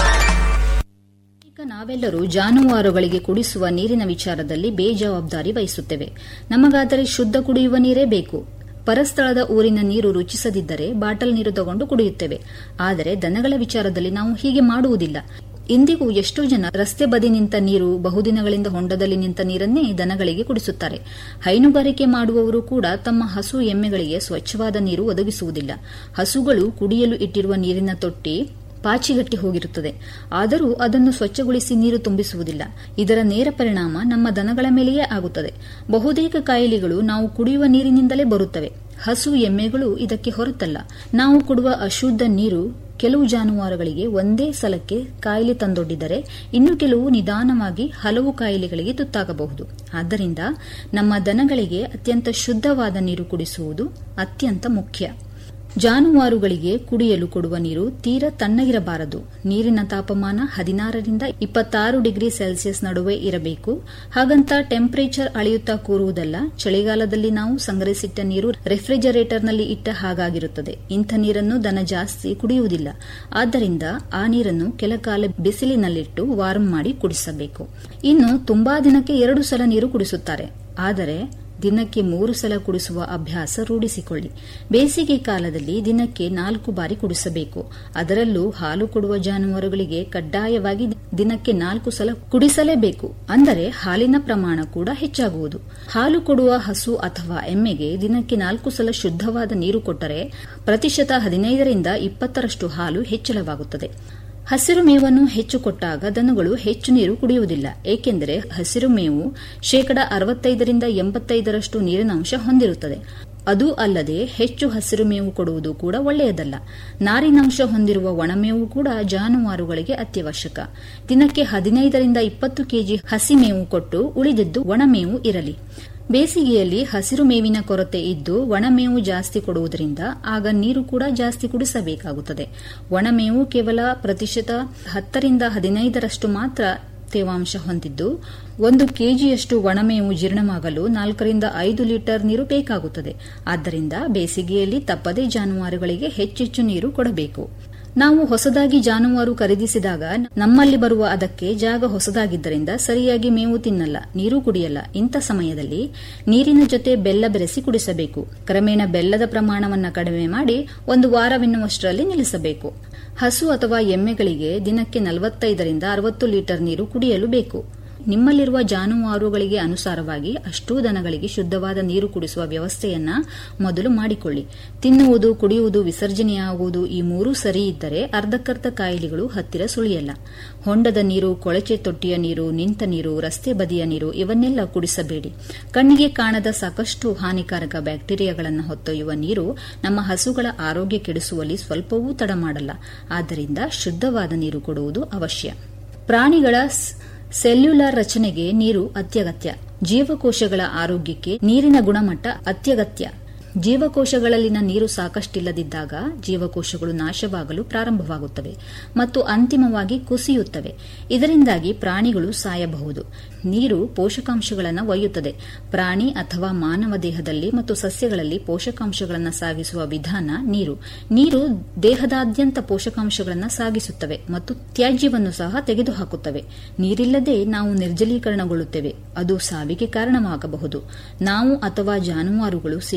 ಈಗ ನಾವೆಲ್ಲರೂ ಜಾನುವಾರುಗಳಿಗೆ ಕುಡಿಸುವ ನೀರಿನ ವಿಚಾರದಲ್ಲಿ ಬೇಜವಾಬ್ದಾರಿ ವಹಿಸುತ್ತೇವೆ ನಮಗಾದರೆ ಶುದ್ಧ ಕುಡಿಯುವ ನೀರೇ ಬೇಕು ಪರಸ್ಥಳದ ಊರಿನ ನೀರು ರುಚಿಸದಿದ್ದರೆ ಬಾಟಲ್ ನೀರು ತಗೊಂಡು ಕುಡಿಯುತ್ತೇವೆ ಆದರೆ ದನಗಳ ವಿಚಾರದಲ್ಲಿ ನಾವು ಹೀಗೆ ಮಾಡುವುದಿಲ್ಲ ಇಂದಿಗೂ ಎಷ್ಟೋ ಜನ ರಸ್ತೆ ಬದಿ ನಿಂತ ನೀರು ಬಹುದಿನಗಳಿಂದ ಹೊಂಡದಲ್ಲಿ ನಿಂತ ನೀರನ್ನೇ ದನಗಳಿಗೆ ಕುಡಿಸುತ್ತಾರೆ ಹೈನುಗಾರಿಕೆ ಮಾಡುವವರು ಕೂಡ ತಮ್ಮ ಹಸು ಎಮ್ಮೆಗಳಿಗೆ ಸ್ವಚ್ಛವಾದ ನೀರು ಒದಗಿಸುವುದಿಲ್ಲ ಹಸುಗಳು ಕುಡಿಯಲು ಇಟ್ಟಿರುವ ನೀರಿನ ತೊಟ್ಟಿ ಪಾಚಿಗಟ್ಟಿ ಹೋಗಿರುತ್ತದೆ ಆದರೂ ಅದನ್ನು ಸ್ವಚ್ಛಗೊಳಿಸಿ ನೀರು ತುಂಬಿಸುವುದಿಲ್ಲ ಇದರ ನೇರ ಪರಿಣಾಮ ನಮ್ಮ ದನಗಳ ಮೇಲೆಯೇ ಆಗುತ್ತದೆ ಬಹುತೇಕ ಕಾಯಿಲೆಗಳು ನಾವು ಕುಡಿಯುವ ನೀರಿನಿಂದಲೇ ಬರುತ್ತವೆ ಹಸು ಎಮ್ಮೆಗಳು ಇದಕ್ಕೆ ಹೊರತಲ್ಲ ನಾವು ಕೊಡುವ ಅಶುದ್ಧ ನೀರು ಕೆಲವು ಜಾನುವಾರುಗಳಿಗೆ ಒಂದೇ ಸಲಕ್ಕೆ ಕಾಯಿಲೆ ತಂದೊಡ್ಡಿದರೆ ಇನ್ನು ಕೆಲವು ನಿಧಾನವಾಗಿ ಹಲವು ಕಾಯಿಲೆಗಳಿಗೆ ತುತ್ತಾಗಬಹುದು ಆದ್ದರಿಂದ ನಮ್ಮ ದನಗಳಿಗೆ ಅತ್ಯಂತ ಶುದ್ಧವಾದ ನೀರು ಕುಡಿಸುವುದು ಅತ್ಯಂತ ಮುಖ್ಯ ಜಾನುವಾರುಗಳಿಗೆ ಕುಡಿಯಲು ಕೊಡುವ ನೀರು ತೀರಾ ತಣ್ಣಗಿರಬಾರದು ನೀರಿನ ತಾಪಮಾನ ಹದಿನಾರರಿಂದ ಇಪ್ಪತ್ತಾರು ಡಿಗ್ರಿ ಸೆಲ್ಸಿಯಸ್ ನಡುವೆ ಇರಬೇಕು ಹಾಗಂತ ಟೆಂಪರೇಚರ್ ಅಳೆಯುತ್ತಾ ಕೂರುವುದಲ್ಲ ಚಳಿಗಾಲದಲ್ಲಿ ನಾವು ಸಂಗ್ರಹಿಸಿಟ್ಟ ನೀರು ರೆಫ್ರಿಜರೇಟರ್ನಲ್ಲಿ ಇಟ್ಟ ಹಾಗಾಗಿರುತ್ತದೆ ಇಂಥ ನೀರನ್ನು ದನ ಜಾಸ್ತಿ ಕುಡಿಯುವುದಿಲ್ಲ ಆದ್ದರಿಂದ ಆ ನೀರನ್ನು ಕೆಲಕಾಲ ಬಿಸಿಲಿನಲ್ಲಿಟ್ಟು ವಾರ್ಮ್ ಮಾಡಿ ಕುಡಿಸಬೇಕು ಇನ್ನು ತುಂಬಾ ದಿನಕ್ಕೆ ಎರಡು ಸಲ ನೀರು ಕುಡಿಸುತ್ತಾರೆ ಆದರೆ ದಿನಕ್ಕೆ ಮೂರು ಸಲ ಕುಡಿಸುವ ಅಭ್ಯಾಸ ರೂಢಿಸಿಕೊಳ್ಳಿ ಬೇಸಿಗೆ ಕಾಲದಲ್ಲಿ ದಿನಕ್ಕೆ ನಾಲ್ಕು ಬಾರಿ ಕುಡಿಸಬೇಕು ಅದರಲ್ಲೂ ಹಾಲು ಕೊಡುವ ಜಾನುವಾರುಗಳಿಗೆ ಕಡ್ಡಾಯವಾಗಿ ದಿನಕ್ಕೆ ನಾಲ್ಕು ಸಲ ಕುಡಿಸಲೇಬೇಕು ಅಂದರೆ ಹಾಲಿನ ಪ್ರಮಾಣ ಕೂಡ ಹೆಚ್ಚಾಗುವುದು ಹಾಲು ಕೊಡುವ ಹಸು ಅಥವಾ ಎಮ್ಮೆಗೆ ದಿನಕ್ಕೆ ನಾಲ್ಕು ಸಲ ಶುದ್ಧವಾದ ನೀರು ಕೊಟ್ಟರೆ ಪ್ರತಿಶತ ಹದಿನೈದರಿಂದ ಇಪ್ಪತ್ತರಷ್ಟು ಹಾಲು ಹೆಚ್ಚಳವಾಗುತ್ತದೆ ಹಸಿರು ಮೇವನ್ನು ಹೆಚ್ಚು ಕೊಟ್ಟಾಗ ದನಗಳು ಹೆಚ್ಚು ನೀರು ಕುಡಿಯುವುದಿಲ್ಲ ಏಕೆಂದರೆ ಹಸಿರು ಮೇವು ಶೇಕಡ ಅರವತ್ತೈದರಿಂದ ಎಂಬತ್ತೈದರಷ್ಟು ನೀರಿನಾಂಶ ಹೊಂದಿರುತ್ತದೆ ಅದೂ ಅಲ್ಲದೆ ಹೆಚ್ಚು ಹಸಿರು ಮೇವು ಕೊಡುವುದು ಕೂಡ ಒಳ್ಳೆಯದಲ್ಲ ನಾರಿನಾಂಶ ಹೊಂದಿರುವ ಒಣಮೇವು ಕೂಡ ಜಾನುವಾರುಗಳಿಗೆ ಅತ್ಯವಶ್ಯಕ ದಿನಕ್ಕೆ ಹದಿನೈದರಿಂದ ಇಪ್ಪತ್ತು ಕೆಜಿ ಹಸಿ ಮೇವು ಕೊಟ್ಟು ಉಳಿದಿದ್ದು ಒಣಮೇವು ಇರಲಿ ಬೇಸಿಗೆಯಲ್ಲಿ ಹಸಿರು ಮೇವಿನ ಕೊರತೆ ಇದ್ದು ಒಣಮೇವು ಜಾಸ್ತಿ ಕೊಡುವುದರಿಂದ ಆಗ ನೀರು ಕೂಡ ಜಾಸ್ತಿ ಕುಡಿಸಬೇಕಾಗುತ್ತದೆ ಒಣಮೇವು ಕೇವಲ ಪ್ರತಿಶತ ಹತ್ತರಿಂದ ಹದಿನೈದರಷ್ಟು ಮಾತ್ರ ತೇವಾಂಶ ಹೊಂದಿದ್ದು ಒಂದು ಕೆಜಿಯಷ್ಟು ಒಣಮೇವು ಜೀರ್ಣವಾಗಲು ನಾಲ್ಕರಿಂದ ಐದು ಲೀಟರ್ ನೀರು ಬೇಕಾಗುತ್ತದೆ ಆದ್ದರಿಂದ ಬೇಸಿಗೆಯಲ್ಲಿ ತಪ್ಪದೇ ಜಾನುವಾರುಗಳಿಗೆ ಹೆಚ್ಚೆಚ್ಚು ನೀರು ಕೊಡಬೇಕು ನಾವು ಹೊಸದಾಗಿ ಜಾನುವಾರು ಖರೀದಿಸಿದಾಗ ನಮ್ಮಲ್ಲಿ ಬರುವ ಅದಕ್ಕೆ ಜಾಗ ಹೊಸದಾಗಿದ್ದರಿಂದ ಸರಿಯಾಗಿ ಮೇವು ತಿನ್ನಲ್ಲ ನೀರು ಕುಡಿಯಲ್ಲ ಇಂಥ ಸಮಯದಲ್ಲಿ ನೀರಿನ ಜೊತೆ ಬೆಲ್ಲ ಬೆರೆಸಿ ಕುಡಿಸಬೇಕು ಕ್ರಮೇಣ ಬೆಲ್ಲದ ಪ್ರಮಾಣವನ್ನು ಕಡಿಮೆ ಮಾಡಿ ಒಂದು ವಾರವೆನ್ನುವಷ್ಟರಲ್ಲಿ ನಿಲ್ಲಿಸಬೇಕು ಹಸು ಅಥವಾ ಎಮ್ಮೆಗಳಿಗೆ ದಿನಕ್ಕೆ ನಲವತ್ತೈದರಿಂದ ಅರವತ್ತು ಲೀಟರ್ ನೀರು ಕುಡಿಯಲು ಬೇಕು ನಿಮ್ಮಲ್ಲಿರುವ ಜಾನುವಾರುಗಳಿಗೆ ಅನುಸಾರವಾಗಿ ಅಷ್ಟೂ ದನಗಳಿಗೆ ಶುದ್ಧವಾದ ನೀರು ಕುಡಿಸುವ ವ್ಯವಸ್ಥೆಯನ್ನ ಮೊದಲು ಮಾಡಿಕೊಳ್ಳಿ ತಿನ್ನುವುದು ಕುಡಿಯುವುದು ವಿಸರ್ಜನೆಯಾಗುವುದು ಈ ಮೂರೂ ಸರಿ ಇದ್ದರೆ ಅರ್ಧಕ್ಕರ್ಧ ಕಾಯಿಲೆಗಳು ಹತ್ತಿರ ಸುಳಿಯಲ್ಲ ಹೊಂಡದ ನೀರು ಕೊಳಚೆ ತೊಟ್ಟಿಯ ನೀರು ನಿಂತ ನೀರು ರಸ್ತೆ ಬದಿಯ ನೀರು ಇವನ್ನೆಲ್ಲ ಕುಡಿಸಬೇಡಿ ಕಣ್ಣಿಗೆ ಕಾಣದ ಸಾಕಷ್ಟು ಹಾನಿಕಾರಕ ಬ್ಯಾಕ್ಟೀರಿಯಾಗಳನ್ನು ಹೊತ್ತೊಯ್ಯುವ ನೀರು ನಮ್ಮ ಹಸುಗಳ ಆರೋಗ್ಯ ಕೆಡಿಸುವಲ್ಲಿ ಸ್ವಲ್ಪವೂ ತಡ ಮಾಡಲ್ಲ ಆದ್ದರಿಂದ ಶುದ್ಧವಾದ ನೀರು ಕೊಡುವುದು ಅವಶ್ಯ ಪ್ರಾಣಿಗಳ ಸೆಲ್ಯುಲಾರ್ ರಚನೆಗೆ ನೀರು ಅತ್ಯಗತ್ಯ ಜೀವಕೋಶಗಳ ಆರೋಗ್ಯಕ್ಕೆ ನೀರಿನ ಗುಣಮಟ್ಟ ಅತ್ಯಗತ್ಯ ಜೀವಕೋಶಗಳಲ್ಲಿನ ನೀರು ಸಾಕಷ್ಟಿಲ್ಲದಿದ್ದಾಗ ಜೀವಕೋಶಗಳು ನಾಶವಾಗಲು ಪ್ರಾರಂಭವಾಗುತ್ತವೆ ಮತ್ತು ಅಂತಿಮವಾಗಿ ಕುಸಿಯುತ್ತವೆ ಇದರಿಂದಾಗಿ ಪ್ರಾಣಿಗಳು ಸಾಯಬಹುದು ನೀರು ಪೋಷಕಾಂಶಗಳನ್ನು ಒಯ್ಯುತ್ತದೆ ಪ್ರಾಣಿ ಅಥವಾ ಮಾನವ ದೇಹದಲ್ಲಿ ಮತ್ತು ಸಸ್ಯಗಳಲ್ಲಿ ಪೋಷಕಾಂಶಗಳನ್ನು ಸಾಗಿಸುವ ವಿಧಾನ ನೀರು ನೀರು ದೇಹದಾದ್ಯಂತ ಪೋಷಕಾಂಶಗಳನ್ನು ಸಾಗಿಸುತ್ತವೆ ಮತ್ತು ತ್ಯಾಜ್ಯವನ್ನು ಸಹ ತೆಗೆದುಹಾಕುತ್ತವೆ ನೀರಿಲ್ಲದೆ ನಾವು ನಿರ್ಜಲೀಕರಣಗೊಳ್ಳುತ್ತೇವೆ ಅದು ಸಾವಿಗೆ ಕಾರಣವಾಗಬಹುದು ನಾವು ಅಥವಾ ಜಾನುವಾರುಗಳು ಸೇವಿಸುವ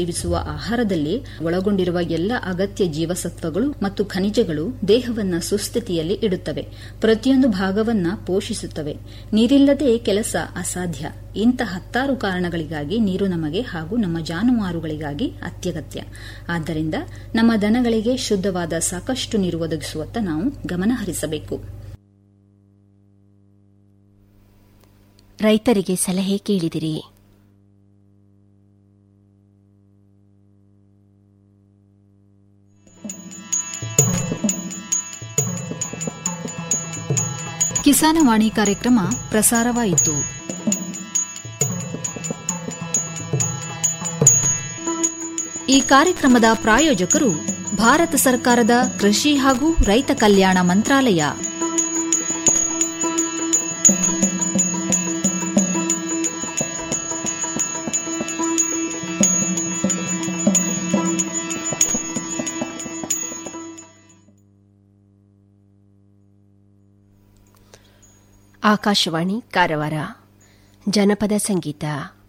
ಆಹಾರದಲ್ಲಿ ಒಳಗೊಂಡಿರುವ ಎಲ್ಲ ಅಗತ್ಯ ಜೀವಸತ್ವಗಳು ಮತ್ತು ಖನಿಜಗಳು ದೇಹವನ್ನ ಸುಸ್ಥಿತಿಯಲ್ಲಿ ಇಡುತ್ತವೆ ಪ್ರತಿಯೊಂದು ಭಾಗವನ್ನ ಪೋಷಿಸುತ್ತವೆ ನೀರಿಲ್ಲದೆ ಕೆಲಸ ಅಸಾಧ್ಯ ಇಂಥ ಹತ್ತಾರು ಕಾರಣಗಳಿಗಾಗಿ ನೀರು ನಮಗೆ ಹಾಗೂ ನಮ್ಮ ಜಾನುವಾರುಗಳಿಗಾಗಿ ಅತ್ಯಗತ್ಯ ಆದ್ದರಿಂದ ನಮ್ಮ ದನಗಳಿಗೆ ಶುದ್ಧವಾದ ಸಾಕಷ್ಟು ನೀರು ಒದಗಿಸುವತ್ತ ನಾವು ಗಮನ ಹರಿಸಬೇಕು ರೈತರಿಗೆ ಸಲಹೆ ಕೇಳಿದಿರಿ ಕಿಸಾನವಾಣಿ ಕಾರ್ಯಕ್ರಮ ಪ್ರಸಾರವಾಯಿತು ಈ ಕಾರ್ಯಕ್ರಮದ ಪ್ರಾಯೋಜಕರು ಭಾರತ ಸರ್ಕಾರದ ಕೃಷಿ ಹಾಗೂ ರೈತ ಕಲ್ಯಾಣ ಮಂತ್ರಾಲಯ ಆಕಾಶವಾಣಿ ಕಾರವಾರ ಜನಪದ ಸಂಗೀತ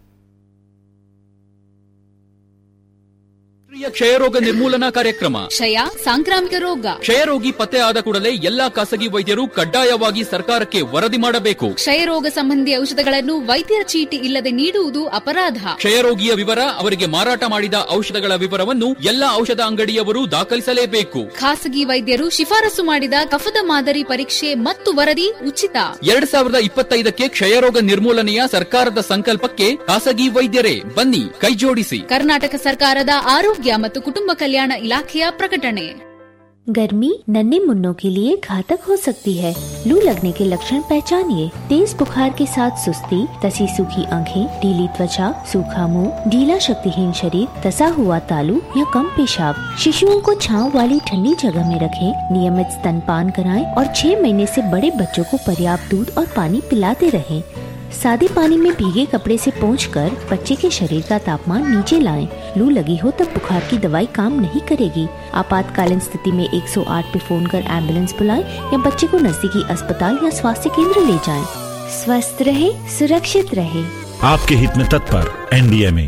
ರಾಷ್ಟ್ರೀಯ ಕ್ಷಯರೋಗ ನಿರ್ಮೂಲನಾ ಕಾರ್ಯಕ್ರಮ ಕ್ಷಯ ಸಾಂಕ್ರಾಮಿಕ ರೋಗ ಕ್ಷಯರೋಗಿ ಪತ್ತೆ ಆದ ಕೂಡಲೇ ಎಲ್ಲಾ ಖಾಸಗಿ ವೈದ್ಯರು ಕಡ್ಡಾಯವಾಗಿ ಸರ್ಕಾರಕ್ಕೆ ವರದಿ ಮಾಡಬೇಕು ಕ್ಷಯರೋಗ ಸಂಬಂಧಿ ಔಷಧಗಳನ್ನು ವೈದ್ಯರ ಚೀಟಿ ಇಲ್ಲದೆ ನೀಡುವುದು ಅಪರಾಧ ಕ್ಷಯರೋಗಿಯ ವಿವರ ಅವರಿಗೆ ಮಾರಾಟ ಮಾಡಿದ ಔಷಧಗಳ ವಿವರವನ್ನು ಎಲ್ಲಾ ಔಷಧ ಅಂಗಡಿಯವರು ದಾಖಲಿಸಲೇಬೇಕು ಖಾಸಗಿ ವೈದ್ಯರು ಶಿಫಾರಸು ಮಾಡಿದ ಕಫದ ಮಾದರಿ ಪರೀಕ್ಷೆ ಮತ್ತು ವರದಿ ಉಚಿತ ಎರಡ್ ಸಾವಿರದ ಇಪ್ಪತ್ತೈದಕ್ಕೆ ಕ್ಷಯರೋಗ ನಿರ್ಮೂಲನೆಯ ಸರ್ಕಾರದ ಸಂಕಲ್ಪಕ್ಕೆ ಖಾಸಗಿ ವೈದ್ಯರೇ ಬನ್ನಿ ಕೈಜೋಡಿಸಿ ಕರ್ನಾಟಕ ಸರ್ಕಾರದ ಆರೋಗ್ಯ ಮತ್ತು ಕುಟುಂಬ ಕಲ್ಯಾಣ ಇಲಾಖೆಯ ಪ್ರಕಟಣೆ गर्मी नन्हे मुन्नों के लिए घातक हो सकती है लू लगने के लक्षण पहचानिए तेज बुखार के साथ सुस्ती तसी सूखी आंखें ढीली त्वचा सूखा मुंह ढीला शक्तिहीन शरीर तसा हुआ तालू या कम पेशाब शिशुओं को छांव वाली ठंडी जगह में रखें नियमित स्तनपान कराएं और छह महीने से बड़े बच्चों को पर्याप्त दूध और पानी पिलाते रहें सादे पानी में भीगे कपड़े से पोंछकर बच्चे के शरीर का तापमान नीचे लाएं। लू लगी हो तब बुखार की दवाई काम नहीं करेगी आपातकालीन स्थिति में 108 पे फोन कर एम्बुलेंस बुलाएं या बच्चे को नजदीकी अस्पताल या स्वास्थ्य केंद्र ले जाएं। स्वस्थ रहे सुरक्षित रहे आपके हित में तत्पर एनडीएमए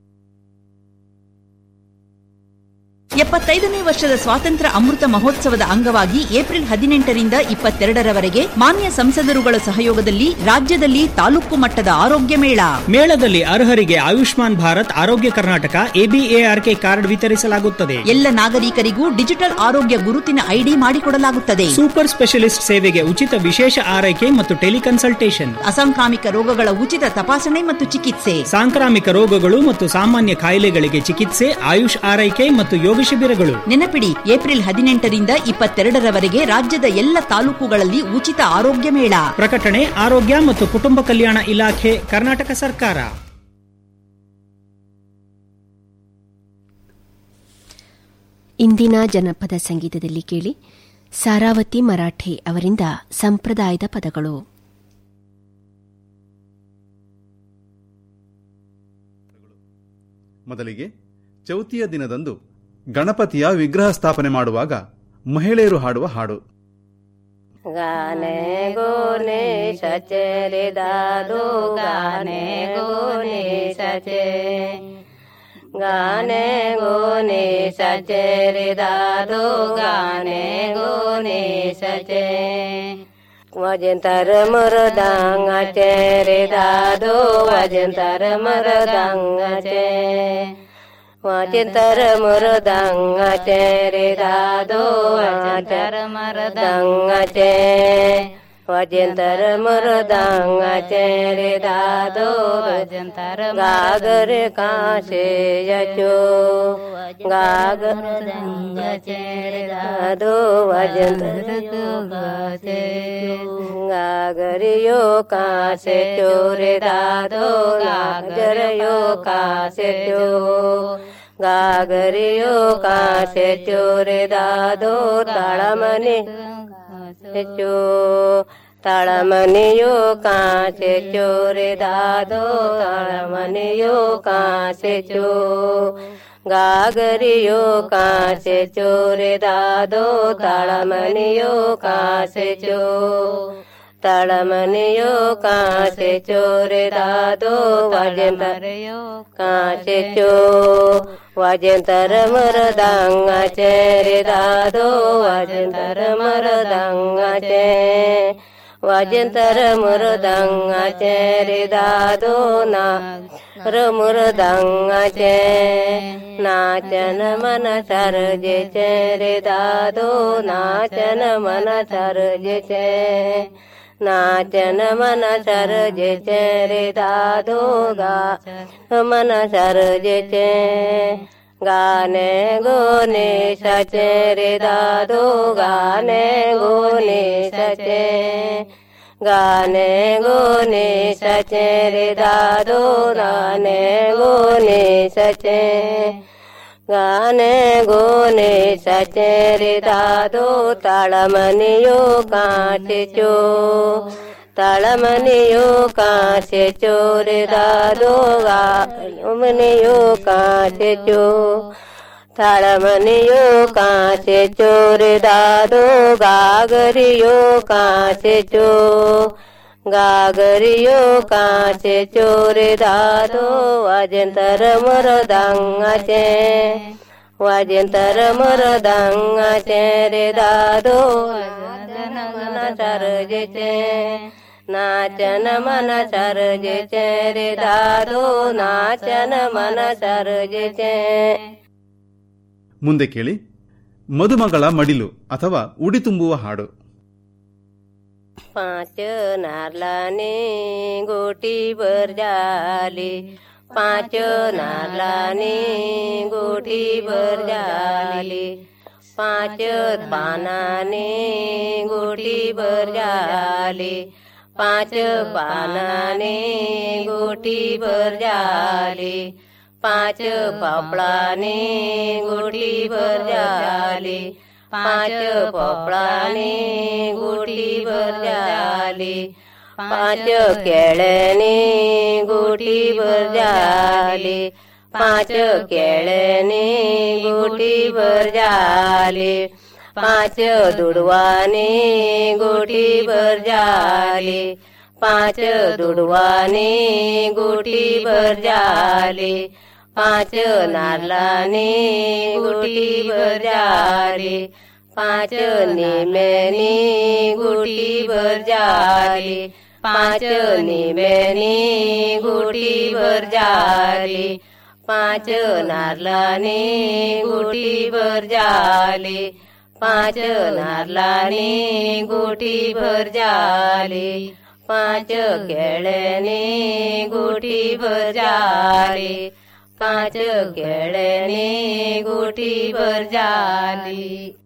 ಎಪ್ಪತ್ತೈದನೇ ವರ್ಷದ ಸ್ವಾತಂತ್ರ್ಯ ಅಮೃತ ಮಹೋತ್ಸವದ ಅಂಗವಾಗಿ ಏಪ್ರಿಲ್ ಹದಿನೆಂಟರಿಂದ ಇಪ್ಪತ್ತೆರಡರವರೆಗೆ ಮಾನ್ಯ ಸಂಸದರುಗಳ ಸಹಯೋಗದಲ್ಲಿ ರಾಜ್ಯದಲ್ಲಿ ತಾಲೂಕು ಮಟ್ಟದ ಆರೋಗ್ಯ ಮೇಳ ಮೇಳದಲ್ಲಿ ಅರ್ಹರಿಗೆ ಆಯುಷ್ಮಾನ್ ಭಾರತ್ ಆರೋಗ್ಯ ಕರ್ನಾಟಕ ಎಬಿಎಆರ್ಕೆ ಕಾರ್ಡ್ ವಿತರಿಸಲಾಗುತ್ತದೆ ಎಲ್ಲ ನಾಗರಿಕರಿಗೂ ಡಿಜಿಟಲ್ ಆರೋಗ್ಯ ಗುರುತಿನ ಐಡಿ ಮಾಡಿಕೊಡಲಾಗುತ್ತದೆ ಸೂಪರ್ ಸ್ಪೆಷಲಿಸ್ಟ್ ಸೇವೆಗೆ ಉಚಿತ ವಿಶೇಷ ಆರೈಕೆ ಮತ್ತು ಟೆಲಿಕನ್ಸಲ್ಟೇಷನ್ ಅಸಾಂಕ್ರಾಮಿಕ ರೋಗಗಳ ಉಚಿತ ತಪಾಸಣೆ ಮತ್ತು ಚಿಕಿತ್ಸೆ ಸಾಂಕ್ರಾಮಿಕ ರೋಗಗಳು ಮತ್ತು ಸಾಮಾನ್ಯ ಕಾಯಿಲೆಗಳಿಗೆ ಚಿಕಿತ್ಸೆ ಆಯುಷ್ ಆರೈಕೆ ಮತ್ತು ಯೋಗ ಶಿಬಿರಗಳು ನೆನಪಿಡಿ ಏಪ್ರಿಲ್ ಹದಿನೆಂಟರಿಂದ ಇಪ್ಪತ್ತೆರಡರವರೆಗೆ ರಾಜ್ಯದ ಎಲ್ಲ ತಾಲೂಕುಗಳಲ್ಲಿ ಉಚಿತ ಆರೋಗ್ಯ ಮೇಳ ಪ್ರಕಟಣೆ ಆರೋಗ್ಯ ಮತ್ತು ಕುಟುಂಬ ಕಲ್ಯಾಣ ಇಲಾಖೆ ಕರ್ನಾಟಕ ಸರ್ಕಾರ ಇಂದಿನ ಜನಪದ ಸಂಗೀತದಲ್ಲಿ ಕೇಳಿ ಸಾರಾವತಿ ಮರಾಠೆ ಅವರಿಂದ ಸಂಪ್ರದಾಯದ ಪದಗಳು ಮೊದಲಿಗೆ ಚೌತಿಯ ದಿನದಂದು ಗಣಪತಿಯ ವಿಗ್ರಹ ಸ್ಥಾಪನೆ ಮಾಡುವಾಗ ಮಹಿಳೆಯರು ಹಾಡುವ ಹಾಡು गाने गोने सचे रे दादू गाने गोने सचे गाने गोने सचे रे दादू गाने गोने सचे वजंतर मरदांगाचे रे दादू वजंतर मरदांगाचे वाचिंतर मृदंगाचे रे दादो वाचिंतर मृदंगाचे वाचिंतर मृदंगाचे रे दादो वाचिंतर गागर काशे यचो गागर मृदंगाचे रे दादो वाचिंतर गाचे गागरियो कासे चोरे दादो गागर यो कासे चो गागरियो कासे चोरे दादो ताळमने चो ताळमनियो कासे चोरे दादो ताळमनियो कासे चो गागरियो कासे चोरे दादो ताळमनियो कासे चो तळमनियो कासे चोरे दादो वाजेंतरयो कासे चो वाजेंतर मरदांगाचे रे दादो वाजेंतर मरदांगाचे वाजेंतर मृदंगाचे रे दादो ना र मृदंगाचे नाचन मन सर्जेचे रे दादो नाचन मन सर्जेचे नाचन मन सर्जेचे रे दादो गा मन सर्जेचे गाणे गोने सचे रे दादो गाणे गोने सचे गाणे गोने सचे रे दादो गाणे गोने सचे गाणे गोने सचे रे दादो ताळमनियो काचे चो ताळमनियो काचे चोरे दादो गामनियो काचे चो ತಾಳಮನೆಯೋ ಕಾಸೆ ಚೋರೆ ದಾದೋ ಗಾಗರಿಯೋ ಕಾಸೆ ಚೋ ಗಾಗರಿಯೋ ಕಾಸೆ ಚೋರೆ ದಾದೋ ವಾಜಂತರ ಮರದಂಗಚೆ ವಾಜಂತರ ಮರದಂಗಚೆ ರೆ ದಾದೋ ಮನ ಸರ್ಜೆಚೆ ನಾಚನ ಮನ ಸರ್ಜೆಚೆ ರೆ ದಾದೋ ನಾಚನ ಮನ ಸರ್ಜೆಚೆ ಮುಂದೆ ಕೇಳಿ ಮದುಮಗಳ ಮಡಿಲು ಅಥವಾ ಉಡಿ ತುಂಬುವ ಹಾಡು पाच नारलाने गोटी भर झाली पाच नारलाने गोटी भर झाली पाच पानाने गोटी भर झाली पाच पानाने गोटी भर झाली पाच पापळाने गोटी भर झाली पाच पोपळाने गोटी भर झाली पाच केळ्याने गोटी भर झाली पाच केळ्याने गोटी भर झाली पाच दुडवाने गोटी भर झाली पाच दुडवाने गोटी भर झाली पाच नारलाने गोटी भर झाली पाच निमेनी गोटी भर झाली पाच निमेनी गोटी भर झाली पाच नारलाने गोटी भर झाली पाच नारलाने गोटी भर झाली पाच केळ्याने गोटी भर झाली पाच केळ्याने गोटी भर झाली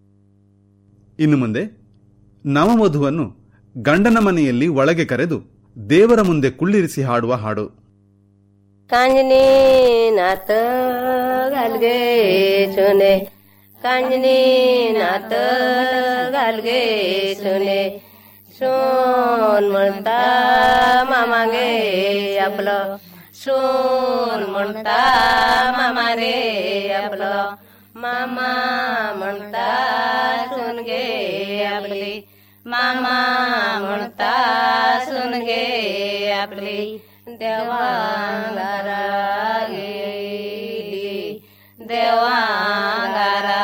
ಇನ್ನು ಮುಂದೆ ನವವಧುವನ್ನು ಗಂಡನ ಮನೆಯಲ್ಲಿ ಒಳಗೆ ಕರೆದು ದೇವರ ಮುಂದೆ ಕುಳ್ಳಿರಿಸಿ ಹಾಡುವ ಹಾಡು कांजनी नात घालगे सुने कांजनी नात घालगे सुने सोन म्हणता मामागे आपलं सोन म्हणता मामा रे आपलं मामा म्हणता सुन गे आपली मामा म्हणता सुन गे आपली देवांगारा गेली देवांगारा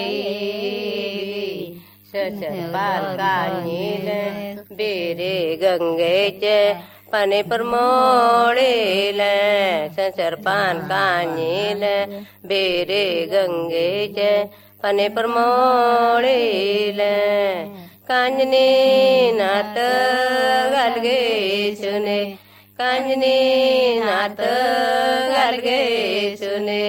बालकानील बेरे गंगेचे पाणी परमोळील संसार पान कानील बेरे गंगेचे पाणी परमोळील कांजनी नात घालगे सुने कांजनी नात घालगे सुने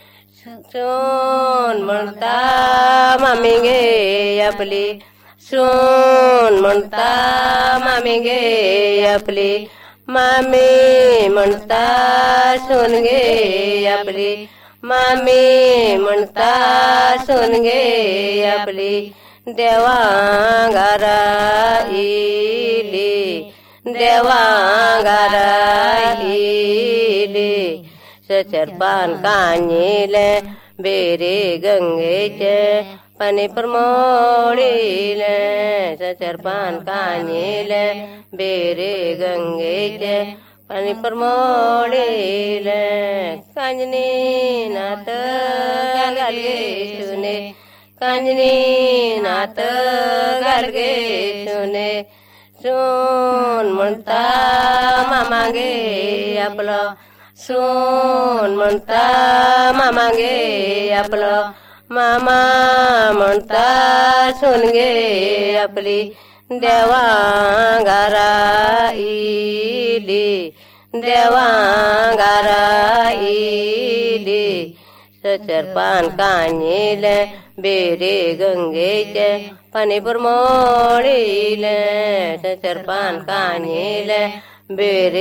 सोन म्हणता मामी गे आपली सोन म्हणता मामी गे आपली मामी म्हणता सोन गे आपली मामी म्हणता सोन गे आपली देवांगारा इली देवांगारा इली सचर पान कानील बेरे गंगेचे पाणी परमोळीले सचर पान कानीले बेरे गंगेचे पाणी परमोळीले कांजनी नात गालगे सुने कांजनी नात गालगे सुने सून म्हणता मामागे आपलं सून म्हणता मामागे आपलं मामा म्हणता सून गे आपली देवा गारा इली देवा गारा इली सचर पान कानीले बेरे गंगेचे पाणी बुरमोळीले सचर पान कानीले बेरे